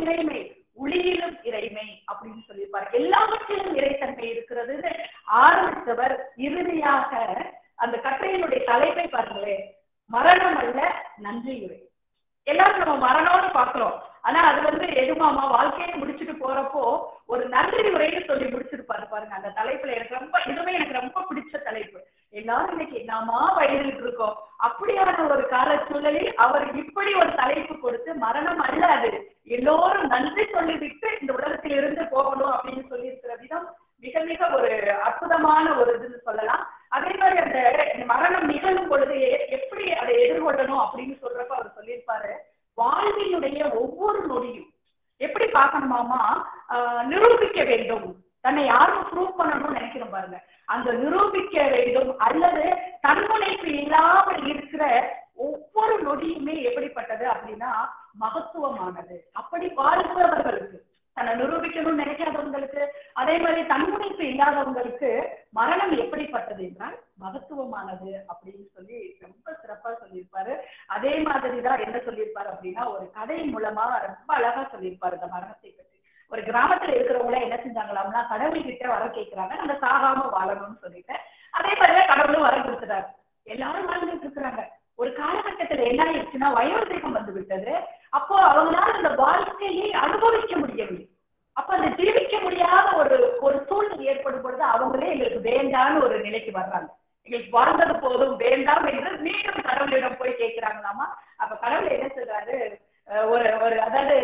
இறைமை ஒளியிலும் இறைமை அப்படின்னு சொல்லியிருப்பாரு எல்லாவற்றிலும் இறைத்தன்மை இருக்கிறதுன்னு ஆரம்பித்தவர் இறுதியாக அந்த கட்டுரையினுடைய தலைப்பை பாருங்களேன் மரணம் அல்ல நன்றியுரை எல்லாரும் நம்ம மரணம்னு பாக்குறோம் ஆனா அது வந்து எதுமாமா வாழ்க்கையை முடிச்சுட்டு போறப்போ ஒரு நன்றி உரைன்னு சொல்லி முடிச்சிருப்பாரு பாருங்க அந்த தலைப்புல எனக்கு ரொம்ப இதுவே எனக்கு ரொம்ப பிடிச்ச தலைப்பு எல்லாரும் இன்னைக்கு என்னமா வயதில் இருக்கோம் அப்படியான ஒரு கால சூழலில் அவர் இப்படி ஒரு தலைப்பு கொடுத்து மரணம் அல்ல அது எல்லோரும் நன்றி சொல்லிவிட்டு இந்த உலகத்தில் இருந்து போகணும் அப்படின்னு சொல்லி இருக்கிற விதம் மிக மிக ஒரு அற்புதமான ஒரு இதுன்னு சொல்லலாம் அதே மாதிரி அந்த மரணம் நிகழும் பொழுது எ- எப்படி அதை எதிர்கொள்ளணும் அப்படின்னு சொல்றப்ப அவர் சொல்லியிருப்பாரு வாழ்வினுடைய ஒவ்வொரு நொடியும் எப்படி பார்க்கணுமாமா ஆஹ் நிரூபிக்க வேண்டும் தன்னை யாரும் ப்ரூவ் பண்ணணும்னு நினைக்கிறோம் பாருங்க அந்த நிரூபிக்க வேண்டும் அல்லது தன்முனைப்பு இல்லாமல் இருக்கிற ஒவ்வொரு நொடியுமே எப்படிப்பட்டது அப்படின்னா மகத்துவமானது அப்படி வாழ்கிறவர்களுக்கு தன்னை நிரூபிக்கணும்னு நினைக்காதவங்களுக்கு அதே மாதிரி தன்முனைப்பு இல்லாதவங்களுக்கு மரணம் எப்படிப்பட்டது என்றால் மகத்துவமானது அப்படின்னு சொல்லி ரொம்ப சிறப்பா சொல்லியிருப்பாரு அதே மாதிரிதான் என்ன சொல்லியிருப்பாரு அப்படின்னா ஒரு கதை மூலமா ரொம்ப அழகா சொல்லியிருப்பாரு இந்த மரணத்தை பற்றி ஒரு கிராமத்துல இருக்கிறவங்கள என்ன செஞ்சாங்களாம்னா கடவுள் கிட்ட வர கேட்கிறாங்க நம்ம சாகாம வாழணும்னு சொல்லிட்டு அதே மாதிரிதான் கடவுளும் வர கொடுத்துட்டாரு எல்லாரும் வாழ்ந்துட்டு இருக்கிறாங்க ஒரு காலகட்டத்துல என்ன ஆயிடுச்சுன்னா வயோதிகம் வந்து விட்டது அப்போ அவங்களால அந்த வாழ்க்கையை அனுபவிக்க முடியவில்லை அப்ப அந்த ஜீவிக்க முடியாத ஒரு ஒரு சூழ்நிலை ஏற்படும் பொழுது அவங்களே எங்களுக்கு வேண்டான்னு ஒரு நிலைக்கு வர்றாங்க எங்களுக்கு வாழ்ந்தது போதும் வேண்டாம் என்று மீண்டும் கடவுளிடம் போய் கேட்கிறாங்களாமா அப்ப கடவுள் என்ன சொல்றாரு அஹ் ஒரு ஒரு அதாவது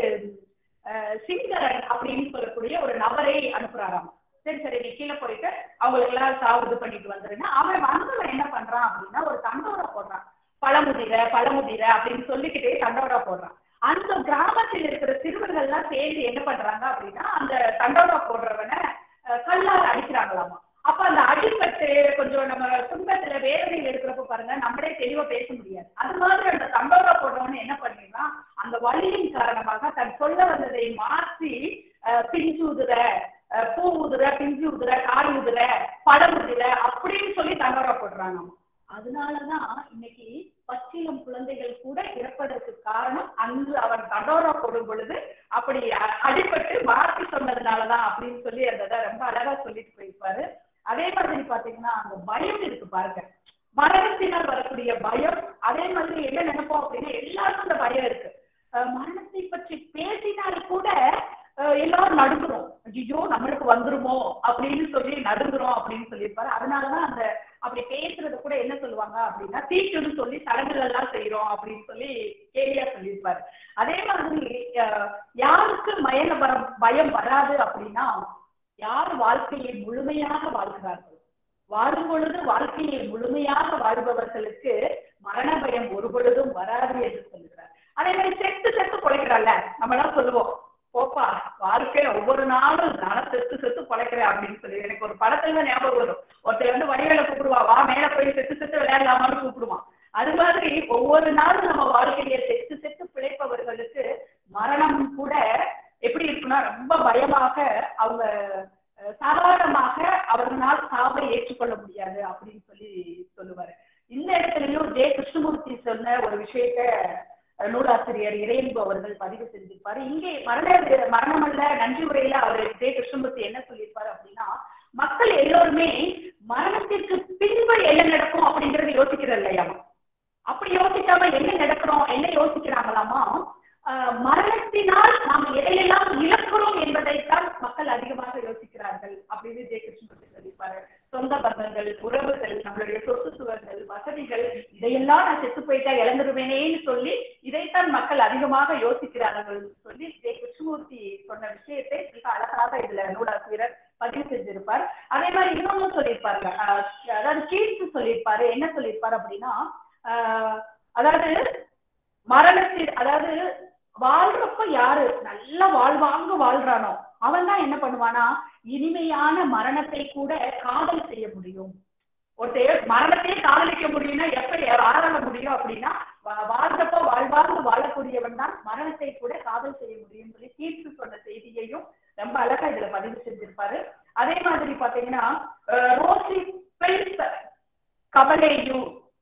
அஹ் சிங்கரன் அப்படின்னு சொல்லக்கூடிய ஒரு நபரை அனுப்புறாராம் சரி சரி நீ கீழே போயிட்டு அவங்களுக்கு எல்லாம் சாவு இது பண்ணிட்டு வந்துருங்க அவன் வந்தவன் என்ன பண்றான் அப்படின்னா ஒரு தண்டோரா போடுறான் பழமுதிர பழமுதிர அப்படின்னு சொல்லிக்கிட்டே தண்டோரா போடுறான் அந்த கிராமத்தில் இருக்கிற சிறுவர்கள்லாம் சேர்ந்து என்ன பண்றாங்க அப்படின்னா அந்த தண்டோரா போடுறவனை அஹ், கல்லால் அடிக்கிறாங்களாமா அப்ப அந்த அடிபட்டு கொஞ்சம் நம்ம துன்பத்துல வேதனையில் இருக்கிறப்ப பாருங்க நம்மளே தெளிவா பேச முடியாது அது மாதிரி அந்த தண்டோரா போடுறவன் என்ன பண்ணிடுறான் அந்த வலியின் காரணமாக தன் சொல்ல வந்ததை மாற்றி அஹ், பிஞ்சு உதுற அஹ், பூ உதுற பிஞ்சு உதுற காய் உதுற பழம் உதுற அப்படின்னு சொல்லி தண்டோரா போடுறாங்க அதனாலதான் இன்னைக்கு பச்சிலம் குழந்தைகள் கூட இறப்பதற்கு காரணம் அங்கு அவன் தண்டோரா போடும் பொழுது அப்படி அ- அடிபட்டு மாற்றி சொன்னதுனாலதான் அப்படின்னு சொல்லி அந்த இதை ரொம்ப அழகா சொல்லிட்டு போயிருப்பாரு அதே மாதிரி பாத்தீங்கன்னா அந்த பயம் இருக்கு பாருங்க மரணத்தினால் வரக்கூடிய பயம் அதே மாதிரி என்ன நினைப்போம் அப்படின்னா எல்லாருக்கும் அந்த பயம் இருக்கு அஹ் மரணத்தை பற்றி பேசினால் கூட அஹ் எல்லாரும் நடுங்குறோம் ஐயோ நம்மளுக்கு வந்துருமோ அப்படின்னு சொல்லி நடுங்குறோம் அப்படின்னு சொல்லியிருப்பாரு அதனாலதான் அந்த அப்படி பேசுறது கூட என்ன சொல்லுவாங்க அப்படின்னா தீட்டுன்னு சொல்லி சடங்குகள் எல்லாம் செய்யறோம் அப்படின்னு சொல்லி கேலியா சொல்லியிருப்பாரு அதே மாதிரி அஹ், யாருக்கு மயன வரம் பயம் வராது அப்படின்னா யார் வாழ்க்கையை முழுமையாக வாழ்கிறார்கள் வாழும் பொழுது வாழ்க்கையை முழுமையாக வாழ்பவர்களுக்கு மரண பயம் ஒரு பொழுதும் வராது என்று சொல்லுகிறார் அதே மாதிரி செத்து செத்து பொழைக்கிறாள்ல நம்ம எல்லாம் சொல்லுவோம் போப்பா வாழ்க்கை ஒவ்வொரு நாளும் நான் செத்து செத்து பொழைக்கிறேன் அப்படின்னு சொல்லி எனக்கு ஒரு படத்துல தான் ஞாபகம் வரும் ஒருத்தர் வந்து வடிவேல கூப்பிடுவா வா மேல போய் செத்து செத்து விளையாடலாமான்னு கூப்பிடுவான் அது மாதிரி ஒவ்வொரு நாளும் நம்ம வாழ்க்கையை செத்து செத்து பிழைப்பவர்களுக்கு மரணம் கூட எப்படி இருக்குன்னா ரொம்ப பயமாக அவங்க அஹ், சாதாரணமாக அவர்களால் சாவை ஏற்றுக்கொள்ள முடியாது அப்படின்னு சொல்லி சொல்லுவாரு இந்த இடத்துலயும் ஜே கிருஷ்ணமூர்த்தி சொன்ன ஒரு விஷயத்த அஹ், நூலாசிரியர் இறையன்பு அவர்கள் பதிவு செஞ்சிருப்பாரு இங்கே மரண மரணமல்ல நன்றி உரையில அவர் ஜே கிருஷ்ணமூர்த்தி என்ன சொல்லியிருப்பாரு அப்படின்னா மக்கள் எல்லோருமே மரணத்திற்கு பின்பு என்ன நடக்கும் அப்படிங்கறது யோசிக்கிறது இல்லையாமா அப்படி யோசிக்காம என்ன நடக்கிறோம் என்ன யோசிக்கிறாங்களாமா ஆஹ் மரணத்தினால் நாம் எதையெல்லாம் இழக்கிறோம் என்பதைத்தான் மக்கள் அதிகமாக யோசிக்கிறார்கள் அப்படின்னு ஜெய கிருஷ்ணமூர்த்தி சொல்லியிருப்பாரு சொந்த பந்தங்கள் உறவுகள் நம்மளுடைய சொத்து சுகங்கள் வசதிகள் இதையெல்லாம் நான் செத்து போயிட்டா இழந்துருவேனேன்னு சொல்லி இதைத்தான் மக்கள் அதிகமாக யோசிக்கிறார்கள் சொல்லி ஜெய கிருஷ்ணமூர்த்தி சொன்ன விஷயத்தை மிக அழகாக இதுல நூலாசிரியர் பதிவு செஞ்சிருப்பார் அதே மாதிரி இன்னொன்னு சொல்லியிருப்பாருங்க ஆஹ் அதாவது கீழ்த்து சொல்லியிருப்பாரு என்ன சொல்லியிருப்பாரு அப்படின்னா ஆஹ் அதாவது மரணத்தில் அதாவது வாழ்றப்ப யாரு நல்ல வாழ்வாங்க வாழ்றானோ அவன் தான் என்ன பண்ணுவானா இனிமையான மரணத்தை கூட காதல் செய்ய முடியும் ஒருத்தர் மரணத்தையே காதலிக்க முடியும்னா எப்படி வாழ முடியும் அப்படின்னா வா- வாழ்றப்ப வாழ்வாங்க வாழக்கூடியவன் தான் மரணத்தை கூட காதல் செய்ய முடியும் சொல்லி தீர்ப்பு சொன்ன செய்தியையும் ரொம்ப அழகா இதுல பதிவு செஞ்சிருப்பாரு அதே மாதிரி பாத்தீங்கன்னா அஹ், ரோசி பெல்ஸ் கவலையும்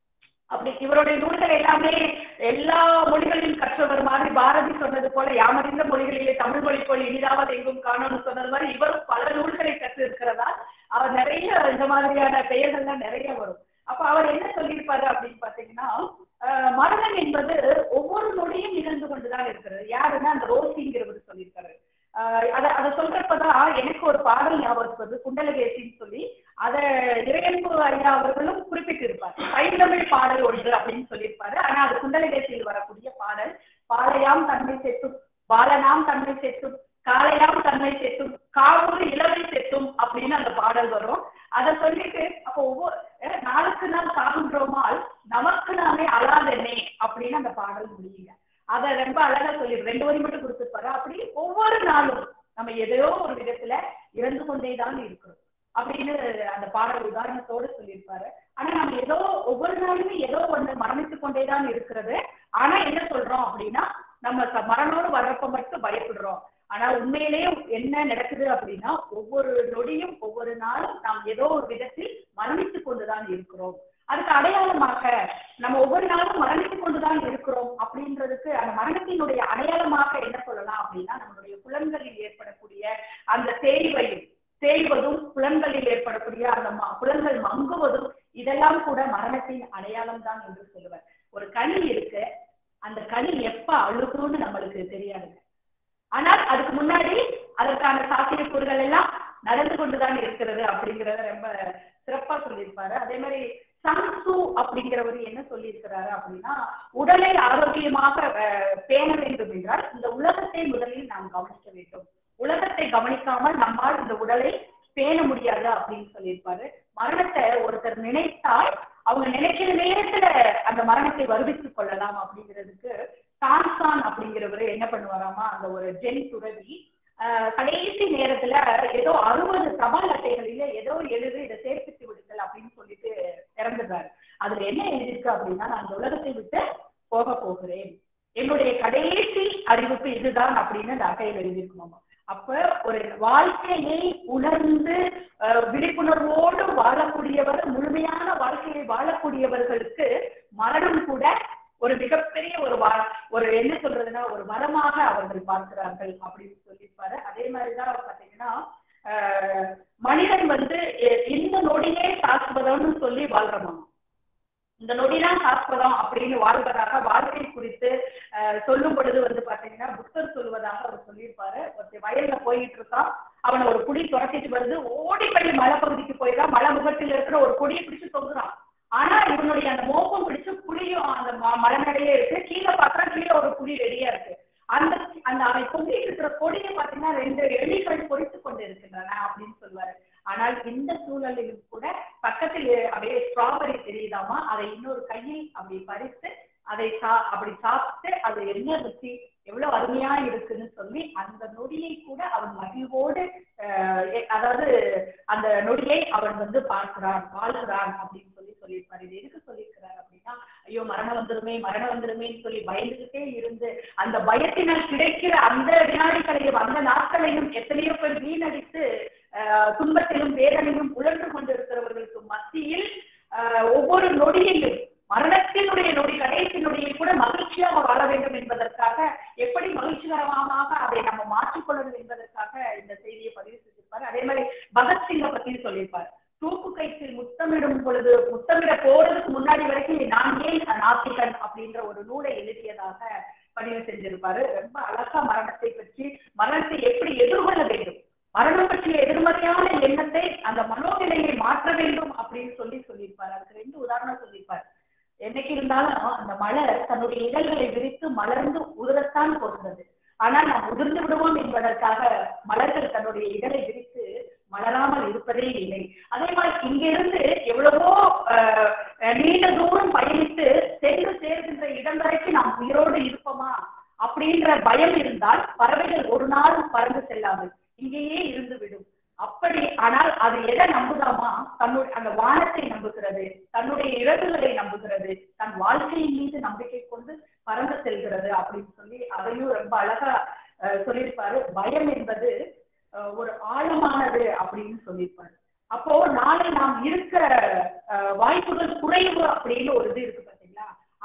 அப்படி இவருடைய நூல்கள் எல்லாமே எல்லா மொழிகளையும் கற்றவர் மாதிரி பாரதி சொன்னது போல யாமறிந்த மொழிகளிலே தமிழ் மொழி போல் இனிதாவது எங்கும் காணணும்னு சொன்னது மாதிரி இவரும் பல நூல்களை கற்று இருக்கிறதா அவர் நிறைய இந்த மாதிரியான பெயர்கள்லாம் நிறைய வரும் அப்ப அவர் என்ன சொல்லியிருப்பாரு அப்படின்னு பாத்தீங்கன்னா ஆஹ் மரணம் என்பது ஒவ்வொரு நொடியும் நிகழ்ந்து கொண்டுதான் இருக்கிறது யாருன்னா அந்த ரோசிங்கிறவர் சொல்லியிருக்காரு ஆஹ் அத அதை சொல்றப்பதான் எனக்கு ஒரு பாடல் ஞாபகம் வருது குண்டலகேசின்னு சொல்லி அத இறையன்பு ஐயா அவர்களும் குறிப்பிட்டிருப்பார் பைந்தமிழ் பாடல் ஒன்று அப்படின்னு சொல்லியிருப்பாரு ஆனா அது குண்டலகேசியில் வரக்கூடிய பாடல் பாலையாம் தன்மை செத்தும் பாலனாம் தன்மை செத்தும் காலையாம் தன்மை செத்தும் காவூர் இளமை செத்தும் அப்படின்னு அந்த பாடல் வரும் அதை சொல்லிட்டு அப்போ ஒவ்வொரு அஹ் நாளுக்கு நாள் சாகுன்றோமால் நமக்கு நாமே அழாதென்னே அப்படின்னு அந்த பாடல் முடியுங்க அதை ரொம்ப அழகா சொல்லி ரெண்டு வரி மட்டும் கொடுத்துருப்பாரு அப்படி ஒவ்வொரு நாளும் நம்ம எதையோ ஒரு விதத்துல இறந்து கொண்டேதான் இருக்கிறோம் அப்படின்னு அந்த பாடல் உதாரணத்தோடு சொல்லியிருப்பாரு ஆனா நம்ம ஏதோ ஒவ்வொரு நாளுமே ஏதோ ஒண்ணு மரணித்து கொண்டேதான் இருக்கிறது ஆனா என்ன சொல்றோம் அப்படின்னா நம்ம ச- மரணோடு வர்றப்ப மட்டும் பயப்படுறோம் ஆனா உண்மையிலேயே என்ன நடக்குது அப்படின்னா ஒவ்வொரு நொடியும் ஒவ்வொரு நாளும் நாம் ஏதோ ஒரு விதத்தில் மரணித்து கொண்டுதான் இருக்கிறோம் அதுக்கு அடையாளமாக நம்ம ஒவ்வொரு நாளும் மரணித்து கொண்டுதான் இருக்கிறோம் அப்படின்றதுக்கு அந்த மரணத்தினுடைய அடையாளமாக என்ன சொல்லலாம் அப்படின்னா நம்மளுடைய புலன்களில் ஏற்படக்கூடிய அந்த தேய்வையும் தேய்வதும் புலன்களில் ஏற்படக்கூடிய அந்த ம- புலன்கள் மங்குவதும் இதெல்லாம் கூட மரணத்தின் அடையாளம் தான் என்று சொல்லுவார் ஒரு கனி இருக்கு அந்த கனி எப்ப அழுகும்னு நம்மளுக்கு தெரியாதுங்க ஆனால் அதுக்கு முன்னாடி அதற்கான சாத்தியக்கூறுகள் எல்லாம் நடந்து கொண்டுதான் இருக்கிறது அப்படிங்கறத ரொம்ப சிறப்பா சொல்லியிருப்பாரு அதே மாதிரி சன்சு அப்படிங்கிறவர் என்ன சொல்லியிருக்கிறாரு அப்படின்னா உடலை ஆரோக்கியமாக அஹ், பேண வேண்டும் என்றால் இந்த உலகத்தை முதலில் நாம் கவனிக்க வேண்டும் உலகத்தை கவனிக்காமல் நம்மால் இந்த உடலை பேண முடியாது அப்படின்னு சொல்லியிருப்பாரு மரணத்தை ஒருத்தர் நினைத்தால் அவங்க நினைக்கிற நேரத்துல அந்த மரணத்தை வருவித்துக் கொள்ளலாம் அப்படிங்கிறதுக்கு டான்சான் அப்படிங்கிறவரு என்ன பண்ணுவாராமா அந்த ஒரு ஜென் துறவி ஆஹ், கடைசி நேரத்துல ஏதோ அறுபது தபால் அட்டைகளில ஏதோ எழுது இதை சேர்ப்பித்து விடுங்கள் அப்படின்னு சொல்லிட்டு இறந்துடுறாரு அதுல என்ன எழுதிருக்கு அப்படின்னா நான் இந்த உலகத்தை விட்டு போக போகிறேன் என்னுடைய கடைசி அறிவிப்பு இதுதான் அப்படின்னு அந்த அட்டையில் எழுதியிருக்குமாமா அப்ப ஒரு வாழ்க்கையை உணர்ந்து அஹ், விழிப்புணர்வோடு வாழக்கூடியவர் முழுமையான வாழ்க்கையை வாழக்கூடியவர்களுக்கு மரணம் கூட ஒரு மிகப்பெரிய ஒரு வா- ஒரு என்ன சொல்றதுன்னா ஒரு வரமாக அவர்கள் பார்க்கிறார்கள் அப்படின்னு சொல்லியிருப்பாரு அதே மாதிரிதான் பாத்தீங்கன்னா ஆஹ், மனிதன் வந்து எ- இந்த நொடியே சாஸ்வதம்னு சொல்லி வாழ்றோம் இந்த நொடிதான் சாஸ்வதம் அப்படின்னு வாழ்வதாக வாழ்க்கை குறித்து அஹ், சொல்லும் பொழுது வந்து பாத்தீங்கன்னா புத்தர் சொல்லுவதாக அவர் சொல்லியிருப்பாரு ஒருத்தன் வயல்ல போயிட்டு இருக்கான் அவனை ஒரு குடி துரத்திட்டு வருது ஓடி போய் மலை பகுதிக்கு போயிடலாம் மலை முகத்தில் இருக்கிற ஒரு கொடியை பிடிச்சு தொங்குறான் ஆனா இவனுடைய அந்த மோப்பம் பிடிச்சு புளியும் அந்த ம- மலை மேடையே இருக்கு கீழே பார்த்தா கீழே ஒரு புலி ரெடியா இருக்கு அந்த அந்த அவன் தொங்கிட்டு இருக்கிற கொடியை பாத்தீங்கன்னா ரெண்டு எலிகள் பொறித்து கொண்டு இருக்கின்றன அப்படின்னு சொல்லுவாரு ஆனால் இந்த சூழலிலும் கூட பக்கத்தில் அப்படியே ஸ்ட்ராபெரி தெரியுதாமா அதை இன்னொரு கையில் அப்படி பறித்து அதை சா அப்படி சாப்பிட்டு அது என்ன ருச்சி எவ்வளவு அருமையா இருக்குன்னு சொல்லி அந்த நொடியை கூட அவன் மகிழ்வோடு அஹ், எ- அதாவது அந்த நொடியை அவன் வந்து பார்க்கிறான் வாழ்கிறான் அப்படின்னு சொல்லி சொல்லியிருப்பாரு இது எதுக்கு சொல்லியிருக்கிறார் அப்படின்னா ஐயோ மரணம் வந்துருமே மரணம் வந்துருமேன்னு சொல்லி பயந்துகிட்டே இருந்து அந்த பயத்தினால் கிடைக்கிற அந்த வினாடிகளையும் அந்த நாட்களையும் எத்தனையோ பேர் வீணடித்து ஆஹ் துன்பத்திலும் வேதனையும் உழன்று கொண்டிருக்கிறவர்களுக்கு மத்தியில் ஆஹ் ஒவ்வொரு நொடியையும் மரணத்தினுடைய நொடி கடைசி நொடியை கூட மகிழ்ச்சியாக வாழ வேண்டும் என்பதற்காக எப்படி மகிழ்ச்சிகரமாக அதை நம்ம மாற்றிக்கொள்ளணும் என்பதற்காக இந்த செய்தியை பதிவு செஞ்சிருப்பாரு அதே மாதிரி பகத்சிங்கை பத்தி சொல்லியிருப்பாரு தூக்கு கைத்தில் முத்தமிடும் பொழுது முத்தமிட போறதுக்கு முன்னாடி வரைக்கும் நான் ஏன் நாத்திகன் அப்படின்ற ஒரு நூலை எழுதியதாக பதிவு செஞ்சிருப்பாரு ரொம்ப அழகா மரணத்தை பற்றி மரணத்தை எப்படி எதிர்கொள்ள வேண்டும் மரணம் பற்றிய எதிர்மறையான எண்ணத்தை அந்த மனோநிலையை மாற்ற வேண்டும் அப்படின்னு சொல்லி சொல்லியிருப்பாரு அதுக்கு ரெண்டு உதாரணம் சொல்லியிருப்பாரு என்னைக்கு இருந்தாலும் அந்த மலர் தன்னுடைய இதழ்களை விரித்து மலர்ந்து உதிரத்தான் போகிறது ஆனால் நாம் உதிர்ந்து விடுவோம் என்பதற்காக மலர்கள் தன்னுடைய இதழை விரித்து மலராமல் இருப்பதே இல்லை அதே மாதிரி இங்கிருந்து எவ்வளவோ ஆஹ், நீண்ட தூரம் பயணித்து சென்று சேர்கின்ற இடம் வரைக்கும் நாம் உயிரோடு இருப்போமா அப்படின்ற பயம் இருந்தால் பறவைகள் ஒரு நாளும் பறந்து செல்லாமல் இங்கேயே இருந்து விடும் அப்படி ஆனால் அது எதை நம்புதாமா தன்னுடைய அந்த வானத்தை நம்புகிறது தன்னுடைய இறகுகளை நம்புகிறது தன் வாழ்க்கையின் மீது நம்பிக்கை கொண்டு பறந்து செல்கிறது அப்படின்னு சொல்லி அதையும் ரொம்ப அழகா அஹ், சொல்லியிருப்பாரு பயம் என்பது அஹ், ஒரு ஆழமானது அப்படின்னு சொல்லியிருப்பாரு அப்போ நாளை நாம் இருக்கிற அஹ், வாய்ப்புகள் குறைவு அப்படின்னு ஒரு இது இருக்கு பார்த்தீங்களா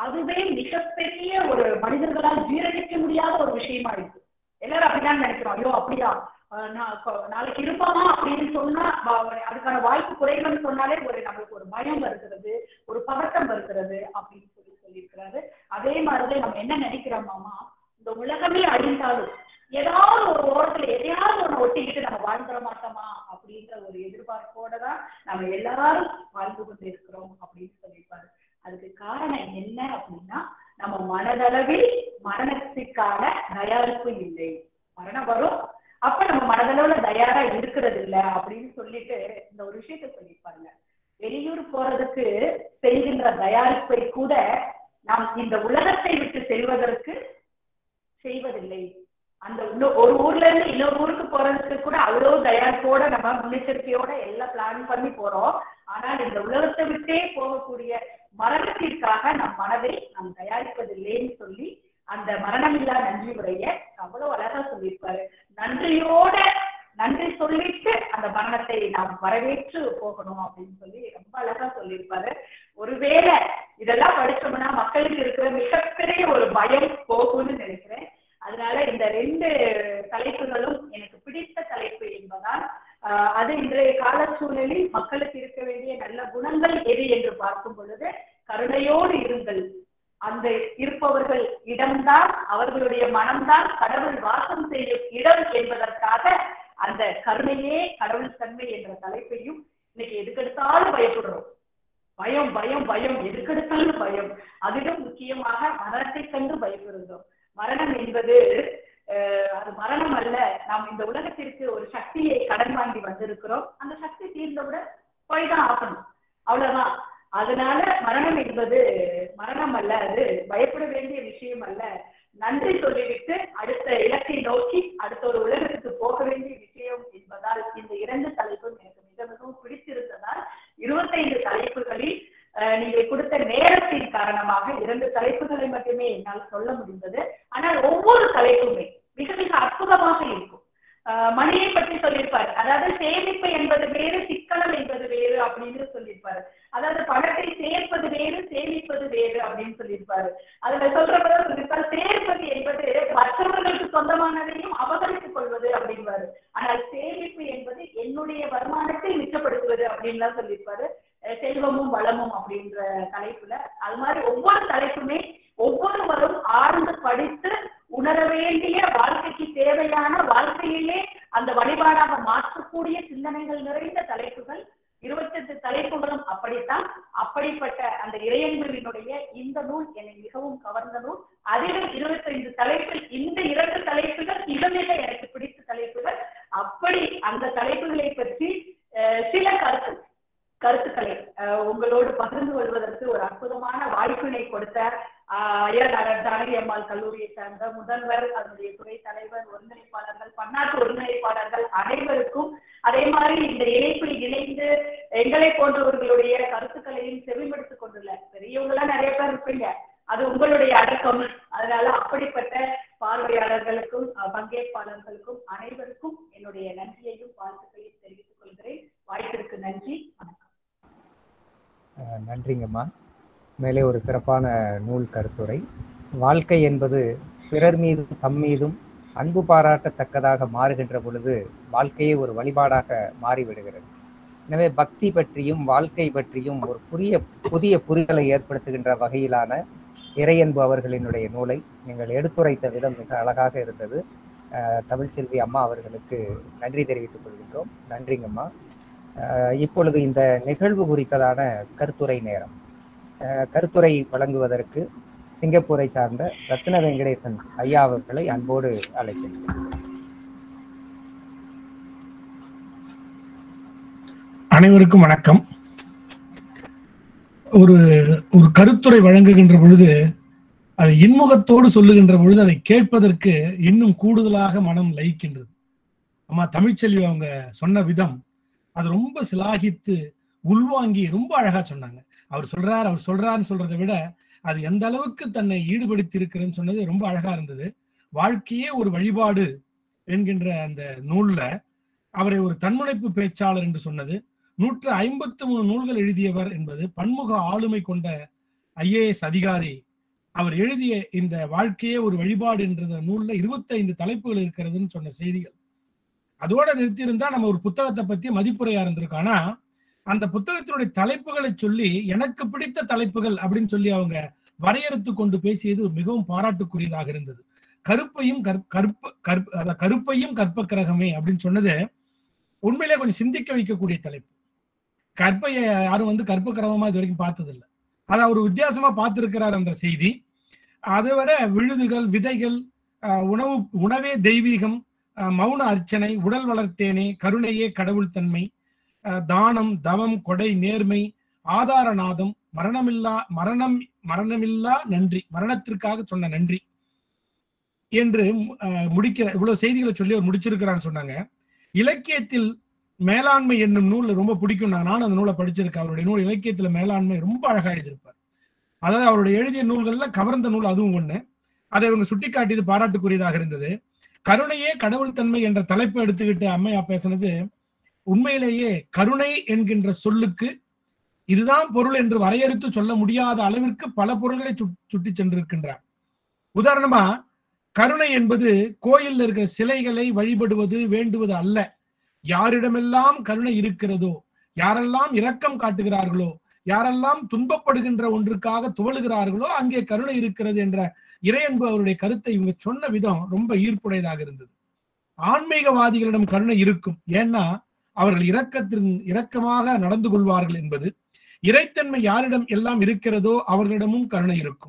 அதுவே மிகப்பெரிய ஒரு மனிதர்களால் ஜீரணிக்க முடியாத ஒரு விஷயமா இருக்கு எல்லாரும் அப்படிதான் நினைக்கிறோம் ஐயோ அப்படியா அஹ் நான் கொ- நாளைக்கு இருப்பாமா அப்படின்னு சொன்னா வ- அதுக்கான வாய்ப்பு குறைவுன்னு சொன்னாலே ஒரு நம்மளுக்கு ஒரு பயம் வருகிறது ஒரு பதட்டம் வருகிறது அப்படின்னு சொல்லி சொல்லியிருக்கிறாரு அதே மாதிரிதான் நம்ம என்ன நினைக்கிறோமாமா இந்த உலகமே அழிந்தாலும் ஏதாவது ஒரு ஓரத்துல எதையாவது ஒண்ணு ஒட்டிக்கிட்டு நம்ம வாழ்ந்துட மாட்டோமா அப்படின்ற ஒரு எதிர்பார்ப்போட தான் நம்ம எல்லாரும் வாழ்ந்து கொண்டு இருக்கிறோம் அப்படின்னு சொல்லியிருப்பாரு அதுக்கு காரணம் என்ன அப்படின்னா நம்ம மனதளவில் மரணத்துக்கான தயாரிப்பு இல்லை மரணம் வரும் அப்ப நம்ம மனதளவுல தயாரா இருக்கிறது இல்ல அப்படின்னு சொல்லிட்டு இந்த ஒரு விஷயத்த சொல்லியிருப்பாருங்க வெளியூர் போறதுக்கு செய்கின்ற தயாரிப்பை கூட நாம் இந்த உலகத்தை விட்டு செல்வதற்கு செய்வதில்லை அந்த இன்னும் ஒரு ஊர்ல இருந்து இன்னொரு ஊருக்கு போறதுக்கு கூட அவ்வளவு தயாரிப்போட நம்ம முன்னெச்சரிக்கையோட எல்லாம் பிளான் பண்ணி போறோம் ஆனால் இந்த உலகத்தை விட்டே போகக்கூடிய மரணத்திற்காக நம் மனதை நாம் தயாரிப்பதில்லைன்னு சொல்லி அந்த மரணமில்லா நன்றி உரைய அவ்வளவு அழகா சொல்லியிருப்பாரு நன்றியோட நன்றி சொல்லிட்டு அந்த மரணத்தை நாம் வரவேற்று போகணும் அப்படின்னு சொல்லி ரொம்ப அழகா சொல்லியிருப்பாரு ஒருவேளை இதெல்லாம் படிச்சோம்னா மக்களுக்கு இருக்கிற மிகப்பெரிய ஒரு பயம் போகும்னு நினைக்கிறேன் அதனால இந்த ரெண்டு தலைப்புகளும் எனக்கு பிடித்த தலைப்பு என்பதால் ஆஹ் அது இன்றைய கால சூழலில் மக்களுக்கு இருக்க வேண்டிய நல்ல குணங்கள் எது என்று பார்க்கும் பொழுது கருணையோடு இருங்கள் அந்த இருப்பவர்கள் இடம்தான் அவர்களுடைய மனம்தான் கடவுள் வாசம் செய்யும் இடம் என்பதற்காக அந்த கருணையே கடவுள் தன்மை என்ற தலைப்பையும் இன்னைக்கு எதுக்கெடுத்தாலும் பயப்படுறோம் பயம் பயம் பயம் எதுக்கெடுத்தாலும் பயம் அதிலும் முக்கியமாக மரணத்தை கண்டு பயப்படுகிறோம் மரணம் என்பது அஹ், அது மரணம் அல்ல நாம் இந்த உலகத்திற்கு ஒரு சக்தியை கடன் வாங்கி வந்திருக்கிறோம் அந்த சக்தி தீர்ந்தவுடன் போய்தான் ஆகணும் அவ்வளவுதான் அதனால மரணம் என்பது மரணம் அல்ல அது பயப்பட வேண்டிய விஷயம் அல்ல நன்றி சொல்லிவிட்டு அடுத்த இலக்கை நோக்கி அடுத்த ஒரு உலகத்துக்கு போக வேண்டிய விஷயம் என்பதால் இந்த இரண்டு தலைப்பும் எனக்கு மிக மிகவும் பிடித்திருந்ததால் இருபத்தைந்து தலைப்புகளில் அஹ், நீங்கள் கொடுத்த நேரத்தின் காரணமாக இரண்டு தலைப்புகளை மட்டுமே என்னால் சொல்ல முடிந்தது ஆனால் ஒவ்வொரு தலைப்புமே மிக மிக அற்புதமாக இருக்கும் அஹ், மணியை பற்றி சொல்லியிருப்பார் அதாவது சேமிப்பு என்பது வேறு சிக்கனம் என்பது வேறு அப்படின்னு சொல்லியிருப்பாரு அதாவது பணத்தை சேர்ப்பது வேறு சேமிப்பது வேறு அப்படின்னு சொல்லியிருப்பாரு அதுல சொல்றப்பதான் சொல்லியிருப்பாரு சேர்ப்பது என்பது மற்றவர்களுக்கு சொந்தமானதையும் அபகரித்துக் கொள்வது அப்படின்பாரு ஆனால் சேமிப்பு என்பது என்னுடைய வருமானத்தை மிச்சப்படுத்துவது அப்படின்லாம் சொல்லியிருப்பாரு அஹ் செல்வமும் வளமும் அப்படின்ற தலைப்புல அது மாதிரி ஒவ்வொரு தலைப்புமே ஒவ்வொருவரும் ஆழ்ந்து படித்து உணர வேண்டிய வாழ்க்கைக்கு தேவையான வாழ்க்கையிலே அந்த வழிபாடாக மாற்றக்கூடிய சிந்தனைகள் நிறைந்த தலைப்புகள் இருபத்தெட்டு தலைப்புகளும் அப்படித்தான் அப்படிப்பட்ட அந்த இறையன்புவினுடைய இந்த நூல் என்னை மிகவும் கவர்ந்த நூல் அதிலும் இருபத்தைந்து தலைப்பில் இந்த இரண்டு தலைப்புகள் மிக மிக எனக்கு பிடித்த தலைப்புகள் அப்படி அந்த தலைப்புகளை பற்றி அஹ், சில கருத்து கருத்துக்களை அஹ், உங்களோடு பகிர்ந்து கொள்வதற்கு ஒரு அற்புதமான வாய்ப்பினை கொடுத்த ஆஹ், ஐயனார் ஜானகி அம்மாள் கல்லூரியை சார்ந்த முதல்வர் அதனுடைய துறை தலைவர் ஒருங்கிணைப்பாளர்கள் பன்னாட்டு ஒருங்கிணைப்பாளர்கள் அனைவருக்கும் அதே மாதிரி இந்த இணைப்பில் இணைந்து எங்களை போன்றவர்களுடைய கருத்துக்களையும் செவிமடுத்துக் கொண்டுள்ள பெரியவங்களாம் நிறைய பேர் இருப்பீங்க அது உங்களுடைய அடக்கம் அதனால அப்படிப்பட்ட பார்வையாளர்களுக்கும் அஹ், பங்கேற்பாளர்களுக்கும் அனைவருக்கும் என்னுடைய நன்றியையும் வாழ்த்துக்களையும் தெரிவித்துக் கொள்கிறேன் வாய்ப்பிற்கு நன்றி வணக்கம் அஹ் நன்றிங்கம்மா மேலே ஒரு சிறப்பான நூல் கருத்துரை வாழ்க்கை என்பது பிறர் மீதும் தம் மீதும் அன்பு பாராட்டத்தக்கதாக மாறுகின்ற பொழுது வாழ்க்கையே ஒரு வழிபாடாக மாறிவிடுகிறது எனவே பக்தி பற்றியும் வாழ்க்கை பற்றியும் ஒரு புதிய புதிய புரிதலை ஏற்படுத்துகின்ற வகையிலான இறையன்பு அவர்களினுடைய நூலை நீங்கள் எடுத்துரைத்த விதம் மிக அழகாக இருந்தது அஹ் தமிழ்ச்செல்வி அம்மா அவர்களுக்கு நன்றி தெரிவித்துக் கொள்கின்றோம் நன்றிங்கம்மா அஹ் இப்பொழுது இந்த நிகழ்வு குறித்ததான கருத்துரை நேரம் அஹ் கருத்துரை வழங்குவதற்கு சிங்கப்பூரை சார்ந்த ரத்ன வெங்கடேசன் ஐயா அவர்களை அன்போடு அழைக்கின்றேன் அனைவருக்கும் வணக்கம் ஒரு ஒரு கருத்துரை வழங்குகின்ற பொழுது அதை இன்முகத்தோடு சொல்லுகின்ற பொழுது அதை கேட்பதற்கு இன்னும் கூடுதலாக மனம் லயிக்கின்றது அம்மா தமிழ்ச்செல்வி அவங்க சொன்ன விதம் அது ரொம்ப சிலாகித்து உள்வாங்கி ரொம்ப அழகா சொன்னாங்க அவர் சொல்றார் அவர் சொல்றாருன்னு சொல்றதை விட அது எந்த அளவுக்கு தன்னை ஈடுபடுத்தி இருக்கிறேன்னு சொன்னது ரொம்ப அழகா இருந்தது வாழ்க்கையே ஒரு வழிபாடு என்கின்ற அந்த நூல்ல அவரை ஒரு தன்முனைப்பு பேச்சாளர் என்று சொன்னது நூற்று ஐம்பத்து மூணு நூல்கள் எழுதியவர் என்பது பன்முக ஆளுமை கொண்ட ஐஏஎஸ் அதிகாரி அவர் எழுதிய இந்த வாழ்க்கையே ஒரு வழிபாடு என்ற நூல்ல 25 தலைப்புகள் இருக்கிறதுன்னு சொன்ன செய்திகள் அதோட நிறுத்தியிருந்தா நம்ம ஒரு புத்தகத்தை பத்தி மதிப்புரையா இருந்திருக்கோம் ஆனா அந்த புத்தகத்தினுடைய தலைப்புகளை சொல்லி எனக்கு பிடித்த தலைப்புகள் அப்படின்னு சொல்லி அவங்க வரையறுத்து கொண்டு பேசியது மிகவும் பாராட்டுக்குரியதாக இருந்தது கருப்பையும் கற்- கற்ப கற்ப அதாவது கருப்பையும் கற்ப கிரகமே அப்படின்னு சொன்னது உண்மையிலே கொஞ்சம் சிந்திக்க வைக்கக்கூடிய தலைப்பு கற்பையை யாரும் வந்து கற்ப கிரகமா இது வரைக்கும் பார்த்ததில்லை அதை அவர் வித்தியாசமா பார்த்திருக்கிறார் என்ற செய்தி அதை விட விழுதுகள் விதைகள் ஆஹ் உணவு உணவே தெய்வீகம் ஆஹ் மௌன அர்ச்சனை உடல் வளர்த்தேனே கருணையே கடவுள் தன்மை ஆஹ் தானம் தவம் கொடை நேர்மை ஆதாரநாதம் மரணமில்லா மரணம் மரணமில்லா நன்றி மரணத்திற்காக சொன்ன நன்றி என்று ஆஹ் முடிக்கிற இவ்வளவு செய்திகளை சொல்லி அவர் முடிச்சிருக்கிறான்னு சொன்னாங்க இலக்கியத்தில் மேலாண்மை என்னும் நூல் ரொம்ப பிடிக்கும் நான் நானும் அந்த நூலை படிச்சிருக்கேன் அவருடைய நூல் இலக்கியத்துல மேலாண்மை ரொம்ப அழகா எழுதியிருப்பார் அதாவது அவருடைய எழுதிய நூல்கள்ல கவர்ந்த நூல் அதுவும் ஒண்ணு அதை இவங்க சுட்டிக்காட்டியது பாராட்டுக்குரியதாக இருந்தது கருணையே கடவுள் தன்மை என்ற தலைப்பை எடுத்துக்கிட்டு அம்மையா பேசினது உண்மையிலேயே கருணை என்கின்ற சொல்லுக்கு இதுதான் பொருள் என்று வரையறுத்து சொல்ல முடியாத அளவிற்கு பல பொருள்களை சுட்- சுட்டி சென்றிருக்கின்றார் உதாரணமா கருணை என்பது கோயில்ல இருக்கிற சிலைகளை வழிபடுவது வேண்டுவது அல்ல யாரிடமெல்லாம் கருணை இருக்கிறதோ யாரெல்லாம் இரக்கம் காட்டுகிறார்களோ யாரெல்லாம் துன்பப்படுகின்ற ஒன்றுக்காக துவழுகிறார்களோ அங்கே கருணை இருக்கிறது என்ற இறையன்பு அவருடைய கருத்தை இவங்க சொன்ன விதம் ரொம்ப ஈர்ப்புடையதாக இருந்தது ஆன்மீகவாதிகளிடம் கருணை இருக்கும் ஏன்னா அவர்கள் இரக்கத்தின் இரக்கமாக நடந்து கொள்வார்கள் என்பது இறைத்தன்மை யாரிடம் எல்லாம் இருக்கிறதோ அவர்களிடமும் கருணை இருக்கும்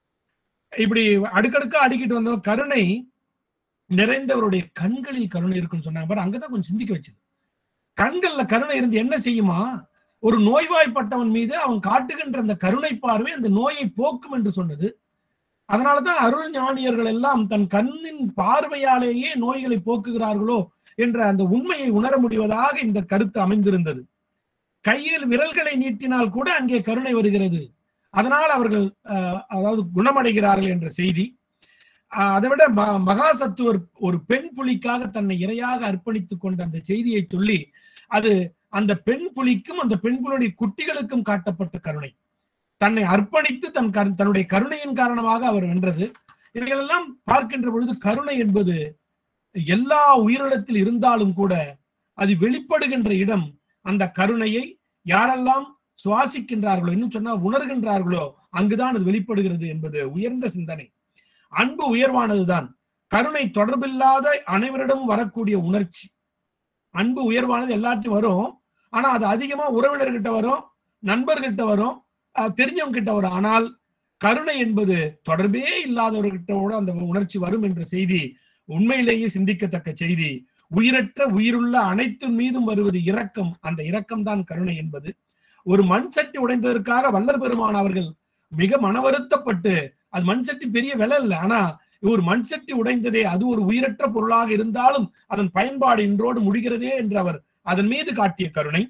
இப்படி அடுக்கடுக்கா அடிக்கிட்டு வந்தோம் கருணை நிறைந்தவருடைய கண்களில் கருணை இருக்குன்னு சொன்னாங்க பாரு அங்கதான் கொஞ்சம் சிந்திக்க வச்சது கண்கள்ல கருணை இருந்து என்ன செய்யுமா ஒரு நோய்வாய்ப்பட்டவன் மீது அவன் காட்டுகின்ற அந்த கருணை பார்வை அந்த நோயை போக்கும் என்று சொன்னது அதனாலதான் அருள் ஞானியர்கள் எல்லாம் தன் கண்ணின் பார்வையாலேயே நோய்களை போக்குகிறார்களோ என்ற அந்த உண்மையை உணர முடிவதாக இந்த கருத்து அமைந்திருந்தது கையில் விரல்களை நீட்டினால் கூட அங்கே கருணை வருகிறது அதனால் அவர்கள் அஹ், அதாவது குணமடைகிறார்கள் என்ற செய்தி அஹ், அதை விட ம- மகா சத்துவர் ஒரு பெண் புலிக்காக தன்னை இரையாக அர்ப்பணித்துக் கொண்ட அந்த செய்தியை சொல்லி அது அந்த பெண் புலிக்கும் அந்த பெண் புலியுடைய குட்டிகளுக்கும் காட்டப்பட்ட கருணை தன்னை அர்ப்பணித்து தன் கரு- தன்னுடைய கருணையின் காரணமாக அவர் வென்றது இவைகளெல்லாம் பார்க்கின்ற பொழுது கருணை என்பது எல்லா உயிரினத்தில் இருந்தாலும் கூட அது வெளிப்படுகின்ற இடம் அந்த கருணையை யாரெல்லாம் சுவாசிக்கின்றார்களோ இன்னும் சொன்னா உணர்கின்றார்களோ அங்குதான் அது வெளிப்படுகிறது என்பது உயர்ந்த சிந்தனை அன்பு உயர்வானதுதான் கருணை தொடர்பில்லாத அனைவரிடமும் வரக்கூடிய உணர்ச்சி அன்பு உயர்வானது எல்லாத்தையும் வரும் ஆனா அது அதிகமா உறவினர்கிட்ட வரும் நண்பர்கிட்ட வரும் அஹ் தெரிஞ்சவங்க கிட்ட வரும் ஆனால் கருணை என்பது தொடர்பே இல்லாதவர்கிட்ட கூட அந்த உணர்ச்சி வரும் என்ற செய்தி உண்மையிலேயே சிந்திக்கத்தக்க செய்தி உயிரற்ற உயிருள்ள அனைத்து மீதும் வருவது இரக்கம் அந்த இரக்கம் தான் கருணை என்பது ஒரு மண் சட்டி உடைந்ததற்காக வல்லர் பெருமான் அவர்கள் மிக மனவருத்தப்பட்டு அது மண் சட்டி பெரிய விலை இல்லை ஆனா ஒரு மண் சட்டி உடைந்ததே அது ஒரு உயிரற்ற பொருளாக இருந்தாலும் அதன் பயன்பாடு இன்றோடு முடிகிறதே என்று அவர் அதன் மீது காட்டிய கருணை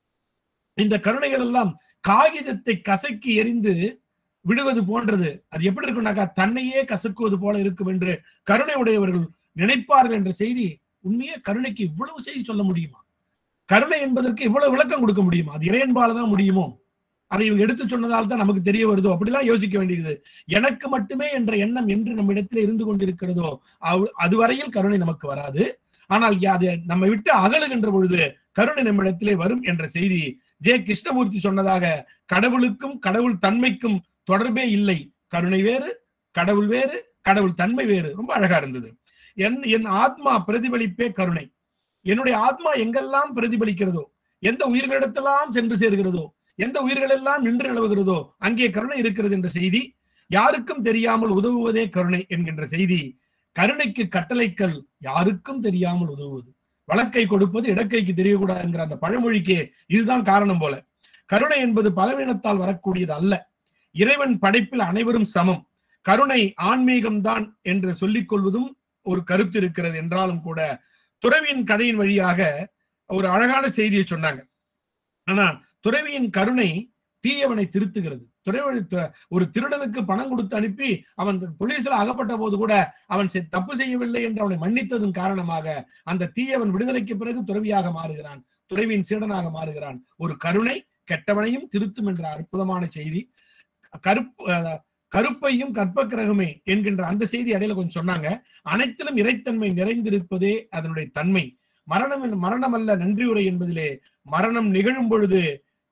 இந்த கருணைகள் எல்லாம் காகிதத்தை கசக்கி எரிந்து விடுவது போன்றது அது எப்படி இருக்கும்னாக்கா தன்னையே கசக்குவது போல இருக்கும் என்று கருணை உடையவர்கள் நினைப்பார்கள் என்ற செய்தி உண்மையே கருணைக்கு இவ்வளவு செய்தி சொல்ல முடியுமா கருணை என்பதற்கு இவ்வளவு விளக்கம் கொடுக்க முடியுமா அது இறையன்பால தான் முடியுமோ அதை இவங்க எடுத்து சொன்னதால் தான் நமக்கு தெரிய வருதோ அப்படிலாம் யோசிக்க வேண்டியது எனக்கு மட்டுமே என்ற எண்ணம் என்று நம்ம இடத்துல இருந்து கொண்டிருக்கிறதோ அவ்- அதுவரையில் கருணை நமக்கு வராது ஆனால் யா- அது நம்ம விட்டு அகலுகின்ற பொழுது கருணை நம்மிடத்திலே வரும் என்ற செய்தி ஜே கிருஷ்ணமூர்த்தி சொன்னதாக கடவுளுக்கும் கடவுள் தன்மைக்கும் தொடர்பே இல்லை கருணை வேறு கடவுள் வேறு கடவுள் தன்மை வேறு ரொம்ப அழகா இருந்தது என் என் ஆத்மா பிரதிபலிப்பே கருணை என்னுடைய ஆத்மா எங்கெல்லாம் பிரதிபலிக்கிறதோ எந்த உயிர்களிடத்தெல்லாம் சென்று சேர்கிறதோ எந்த உயிர்களெல்லாம் நின்று நிலவுகிறதோ அங்கே கருணை இருக்கிறது என்ற செய்தி யாருக்கும் தெரியாமல் உதவுவதே கருணை என்கின்ற செய்தி கருணைக்கு கட்டளைக்கல் யாருக்கும் தெரியாமல் உதவுவது வழக்கை கொடுப்பது இடக்கைக்கு தெரியக்கூடாது என்கிற அந்த பழமொழிக்கு இதுதான் காரணம் போல கருணை என்பது பலவீனத்தால் வரக்கூடியது அல்ல இறைவன் படைப்பில் அனைவரும் சமம் கருணை ஆன்மீகம்தான் என்று சொல்லிக் கொள்வதும் ஒரு கருத்து இருக்கிறது என்றாலும் கூட துறவியின் கதையின் வழியாக ஒரு அழகான செய்தியை சொன்னாங்க ஆனா துறவியின் கருணை தீயவனை திருத்துகிறது துறவி து- ஒரு திருடனுக்கு பணம் கொடுத்து அனுப்பி அவன் போலீஸ்ல அகப்பட்ட போது கூட அவன் செ- தப்பு செய்யவில்லை என்று அவனை மன்னித்ததன் காரணமாக அந்த தீயவன் விடுதலைக்கு பிறகு துறவியாக மாறுகிறான் துறவியின் சீடனாக மாறுகிறான் ஒரு கருணை கெட்டவனையும் திருத்தும் என்ற அற்புதமான செய்தி கருப்பு அஹ், கருப்பையும் கற்ப கிரகமே என்கின்ற அந்த செய்தி இடையில கொஞ்சம் சொன்னாங்க அனைத்திலும் இறைத்தன்மை நிறைந்திருப்பதே அதனுடைய தன்மை மரணம் என்- மரணம் அல்ல நன்றியுரை என்பதிலே மரணம் நிகழும் பொழுது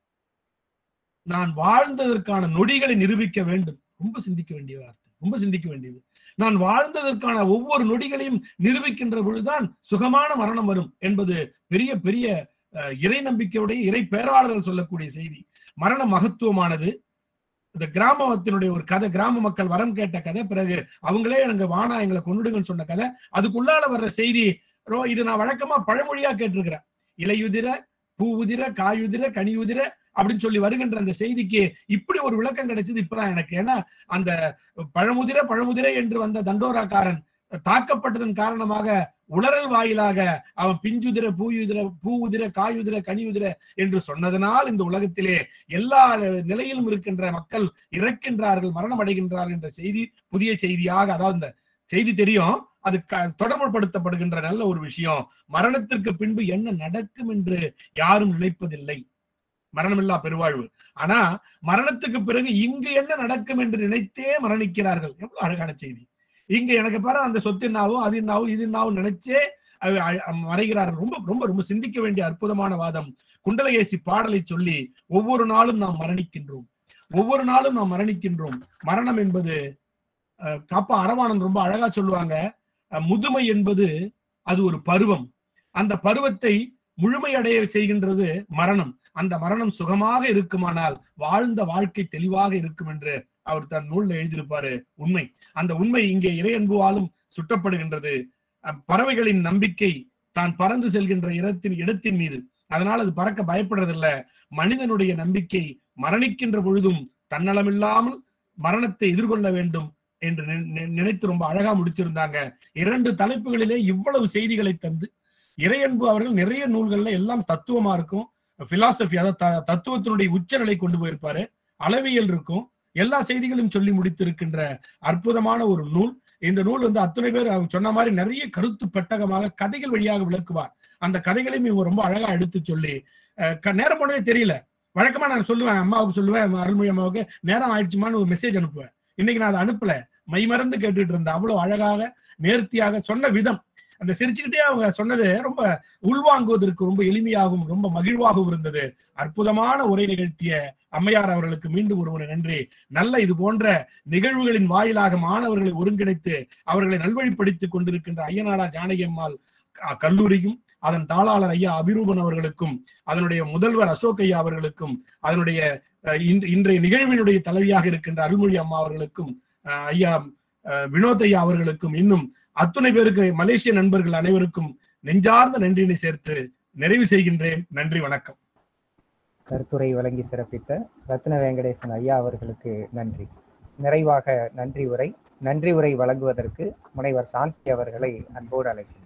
நான் வாழ்ந்ததற்கான நொடிகளை நிரூபிக்க வேண்டும் ரொம்ப சிந்திக்க வேண்டிய வார்த்தை ரொம்ப சிந்திக்க வேண்டியது நான் வாழ்ந்ததற்கான ஒவ்வொரு நொடிகளையும் நிரூபிக்கின்ற பொழுதுதான் சுகமான மரணம் வரும் என்பது பெரிய பெரிய அஹ், இறை நம்பிக்கையுடைய இறை பேராளர்கள் சொல்லக்கூடிய செய்தி மரண மகத்துவமானது இந்த கிராமத்தினுடைய ஒரு கதை கிராம மக்கள் வரம் கேட்ட கதை பிறகு அவங்களே எனக்கு வானா எங்களை கொண்டுடுங்கன்னு சொன்ன கதை அதுக்குள்ளால வர்ற செய்தி ரோ இது நான் வழக்கமா பழமொழியா கேட்டிருக்கிறேன் இலையுதிர பூ உதிர காயுதிர கனியுதிர அப்படின்னு சொல்லி வருகின்ற அந்த செய்திக்கு இப்படி ஒரு விளக்கம் கிடைச்சது இப்பதான் எனக்கு ஏன்னா அந்த பழமுதிர பழமுதிர என்று வந்த தண்டோராக்காரன் தாக்கப்பட்டதன் காரணமாக உளறல் வாயிலாக அவன் பிஞ்சுதிர பூயுதிர பூ உதிர காயுதிர கனியுதிர என்று சொன்னதனால் இந்த உலகத்திலே எல்லா நிலையிலும் இருக்கின்ற மக்கள் இறக்கின்றார்கள் மரணம் அடைகின்றார்கள் என்ற செய்தி புதிய செய்தியாக அதாவது இந்த செய்தி தெரியும் அது க- தொடர்புபடுத்தப்படுகின்ற நல்ல ஒரு விஷயம் மரணத்திற்கு பின்பு என்ன நடக்கும் என்று யாரும் நினைப்பதில்லை மரணமில்லா பெருவாழ்வு ஆனா மரணத்துக்கு பிறகு இங்கு என்ன நடக்கும் என்று நினைத்தே மரணிக்கிறார்கள் எவ்வளவு அழகான செய்தி இங்க எனக்கு பாரு அந்த சொத்து என்னாவும் அது என்னாவும் இது என்னாவும் நினைச்சே அ- அ- மறைகிறார்கள் ரொம்ப ரொம்ப ரொம்ப சிந்திக்க வேண்டிய அற்புதமான வாதம் குண்டலகேசி பாடலை சொல்லி ஒவ்வொரு நாளும் நாம் மரணிக்கின்றோம் ஒவ்வொரு நாளும் நாம் மரணிக்கின்றோம் மரணம் என்பது அஹ், காப்பா அரவாணன் ரொம்ப அழகா சொல்லுவாங்க அஹ், முதுமை என்பது அது ஒரு பருவம் அந்த பருவத்தை முழுமையடைய செய்கின்றது மரணம் அந்த மரணம் சுகமாக இருக்குமானால் வாழ்ந்த வாழ்க்கை தெளிவாக இருக்கும் என்று அவர் தன் நூல்ல எழுதியிருப்பாரு உண்மை அந்த உண்மை இங்கே இறையன்புவாலும் சுட்டப்படுகின்றது அஹ், பறவைகளின் நம்பிக்கை தான் பறந்து செல்கின்ற இடத்தின் இடத்தின் மீது அதனால் அது பறக்க பயப்படுறதில்ல மனிதனுடைய நம்பிக்கை மரணிக்கின்ற பொழுதும் தன்னலமில்லாமல் மரணத்தை எதிர்கொள்ள வேண்டும் என்று நி- நி- நினைத்து ரொம்ப அழகா முடிச்சிருந்தாங்க இரண்டு தலைப்புகளிலே இவ்வளவு செய்திகளை தந்து இறையன்பு அவர்கள் நிறைய நூல்கள்ல எல்லாம் தத்துவமா இருக்கும் பிலாசபி அதாவது த- தத்துவத்தினுடைய உச்சநிலை கொண்டு போயிருப்பாரு அளவியல் இருக்கும் எல்லா செய்திகளையும் சொல்லி முடித்திருக்கின்ற அற்புதமான ஒரு நூல் இந்த நூல் வந்து அத்தனை பேர் அவங்க சொன்ன மாதிரி நிறைய கருத்து பெட்டகமாக கதைகள் வழியாக விளக்குவார் அந்த கதைகளையும் இவங்க ரொம்ப அழகா எடுத்து சொல்லி அஹ், க- நேரம் போனதே தெரியல வழக்கமா நான் சொல்லுவேன் அம்மாவுக்கு சொல்லுவேன் அருள்மொழி அம்மாவுக்கு நேரம் ஆயிடுச்சுமான்னு ஒரு மெசேஜ் அனுப்புவேன் இன்னைக்கு நான் அதை அனுப்பல மைமறந்து கேட்டுட்டு இருந்தேன் அவ்வளவு அழகாக நேர்த்தியாக சொன்ன விதம் அந்த சிரிச்சுக்கிட்டே அவங்க சொன்னது ரொம்ப உள்வாங்குவதற்கு ரொம்ப எளிமையாகவும் ரொம்ப மகிழ்வாகவும் இருந்தது அற்புதமான உரை நிகழ்த்திய அம்மையார் அவர்களுக்கு மீண்டும் ஒருமுறை நன்றி நல்ல இது போன்ற நிகழ்வுகளின் வாயிலாக மாணவர்களை ஒருங்கிணைத்து அவர்களை நல்வழிப்படுத்திக் கொண்டிருக்கின்ற ஐயனாடா ஜானகி அம்மாள் க- கல்லூரியும் அதன் தாளாளர் ஐயா அபிரூபன் அவர்களுக்கும் அதனுடைய முதல்வர் அசோக் ஐயா அவர்களுக்கும் அதனுடைய அஹ், இன்று- இன்றைய நிகழ்வினுடைய தலைவியாக இருக்கின்ற அருள்மொழி அம்மா அவர்களுக்கும் அஹ், ஐயா அஹ், வினோத் ஐயா அவர்களுக்கும் இன்னும் அத்துணை பேருக்கு மலேசிய நண்பர்கள் அனைவருக்கும் நெஞ்சார்ந்த நன்றியினை சேர்த்து நிறைவு செய்கின்றேன் நன்றி வணக்கம் கருத்துரை வழங்கி சிறப்பித்த ரத்ன வெங்கடேசன் ஐயா அவர்களுக்கு நன்றி நிறைவாக நன்றி உரை நன்றி உரை வழங்குவதற்கு முனைவர் சாந்தி அவர்களை அன்போடு அழைக்கின்றேன்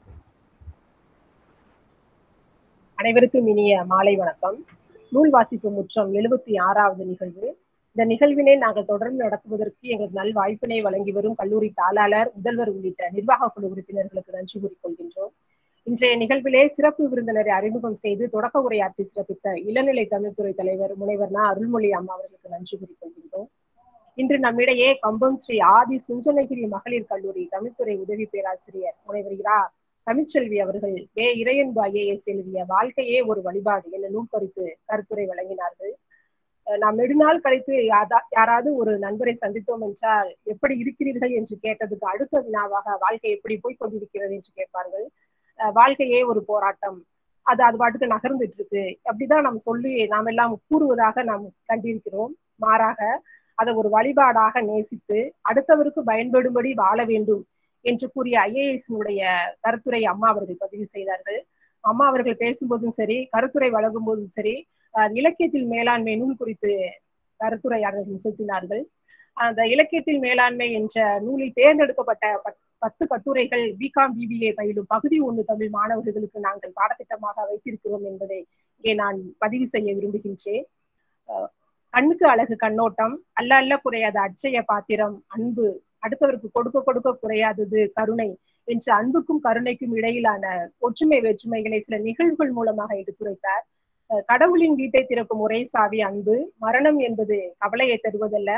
அனைவருக்கும் இனிய மாலை வணக்கம் நூல் வாசிப்பு முற்றம் எழுபத்தி ஆறாவது நிகழ்வு இந்த நிகழ்வினை நாங்கள் தொடர்ந்து நடத்துவதற்கு எங்கள் நல் வாய்ப்பினை வழங்கி வரும் கல்லூரி தாளாளர் முதல்வர் உள்ளிட்ட நிர்வாக குழு உறுப்பினர்களுக்கு நன்றி கூறிக்கொள்கின்றோம் இன்றைய நிகழ்விலே சிறப்பு விருந்தினரை அறிமுகம் செய்து தொடக்க உரையாற்றி சிறப்பித்த இளநிலை தமிழ்துறை தலைவர் முனைவர் நா அருள்மொழி அம்மா அவர்களுக்கு நன்றி கூறிக்கொள்கின்றோம் இன்று நம்மிடையே கம்பம் ஸ்ரீ ஆதி சுஞ்சனகிரி மகளிர் கல்லூரி தமிழ்துறை உதவி பேராசிரியர் முனைவர் இரா தமிழ்ச்செல்வி அவர்கள் வே இறையன்பு ஐஏஎஸ் எழுதிய வாழ்க்கையே ஒரு வழிபாடு என்ற நூல் குறித்து கருத்துரை வழங்கினார்கள் அஹ் நாம் நெடுநாள் கழித்து யாதா- யாராவது ஒரு நண்பரை சந்தித்தோம் என்றால் எப்படி இருக்கிறீர்கள் என்று கேட்டதுக்கு அடுத்த வினாவாக வாழ்க்கை எப்படி போய் கொண்டிருக்கிறது என்று கேட்பார்கள் அஹ் வாழ்க்கையே ஒரு போராட்டம் அது அது பாட்டுக்கு நகர்ந்துட்டு இருக்கு அப்படிதான் நாம் சொல்லி நாம் எல்லாம் கூறுவதாக நாம் கண்டிருக்கிறோம் மாறாக அதை ஒரு வழிபாடாக நேசித்து அடுத்தவருக்கு பயன்படும்படி வாழ வேண்டும் என்று கூறிய ஐஏஎஸ்னுடைய கருத்துரை அம்மா அவர்கள் பதிவு செய்தார்கள் அம்மா அவர்கள் பேசும்போதும் சரி கருத்துரை வழங்கும் போதும் சரி அஹ் இலக்கியத்தில் மேலாண்மை நூல் குறித்து கருத்துரை அவர்கள் நிகழ்த்தினார்கள் அந்த இலக்கியத்தில் மேலாண்மை என்ற நூலில் தேர்ந்தெடுக்கப்பட்ட பத்- பத்து கட்டுரைகள் பிகாம் பிபிஏ பயிலும் பகுதி ஒன்று தமிழ் மாணவர்களுக்கு நாங்கள் பாடத்திட்டமாக வைத்திருக்கிறோம் என்பதை இங்கே நான் பதிவு செய்ய விரும்புகின்றேன் அஹ் கண்ணுக்கு அழகு கண்ணோட்டம் அல்ல அல்ல குறையாத அட்சய பாத்திரம் அன்பு அடுத்தவருக்கு கொடுக்க கொடுக்க குறையாதது கருணை என்ற அன்புக்கும் கருணைக்கும் இடையிலான ஒற்றுமை வேற்றுமைகளை சில நிகழ்வுகள் மூலமாக எடுத்துரைத்தார் அஹ் கடவுளின் வீட்டை திறக்கும் ஒரே சாவி அன்பு மரணம் என்பது கவலையை தருவதல்ல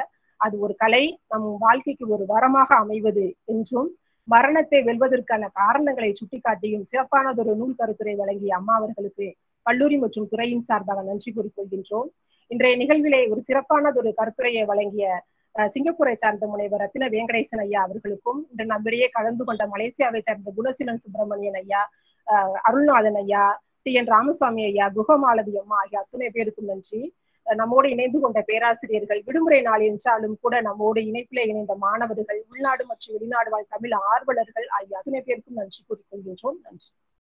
அது ஒரு கலை நம் வாழ்க்கைக்கு ஒரு வரமாக அமைவது என்றும் மரணத்தை வெல்வதற்கான காரணங்களை சுட்டிக்காட்டியும் சிறப்பானதொரு நூல் கருத்துரை வழங்கிய அம்மா அவர்களுக்கு கல்லூரி மற்றும் துறையின் சார்பாக நன்றி கூறிக்கொள்கின்றோம் இன்றைய நிகழ்விலே ஒரு சிறப்பானதொரு கருத்துரையை வழங்கிய சிங்கப்பூரை சார்ந்த முனைவர் ரத்தின வேங்கடேசன் ஐயா அவர்களுக்கும் இன்று நம்மிடையே கலந்து கொண்ட மலேசியாவை சார்ந்த குணசீலன் சுப்பிரமணியன் ஐயா அருள்நாதன் ஐயா டி என் ராமசாமி ஐயா குகமாலதி அம்மா ஆகிய அத்தனை பேருக்கும் நன்றி நம்மோடு இணைந்து கொண்ட பேராசிரியர்கள் விடுமுறை நாள் என்றாலும் கூட நம்மோடு இணைப்பிலே இணைந்த மாணவர்கள் உள்நாடு மற்றும் வெளிநாடு வாழ் தமிழ் ஆர்வலர்கள் ஆகிய அத்தனை பேருக்கும் நன்றி கூறிக்கொள்கின்றோம் நன்றி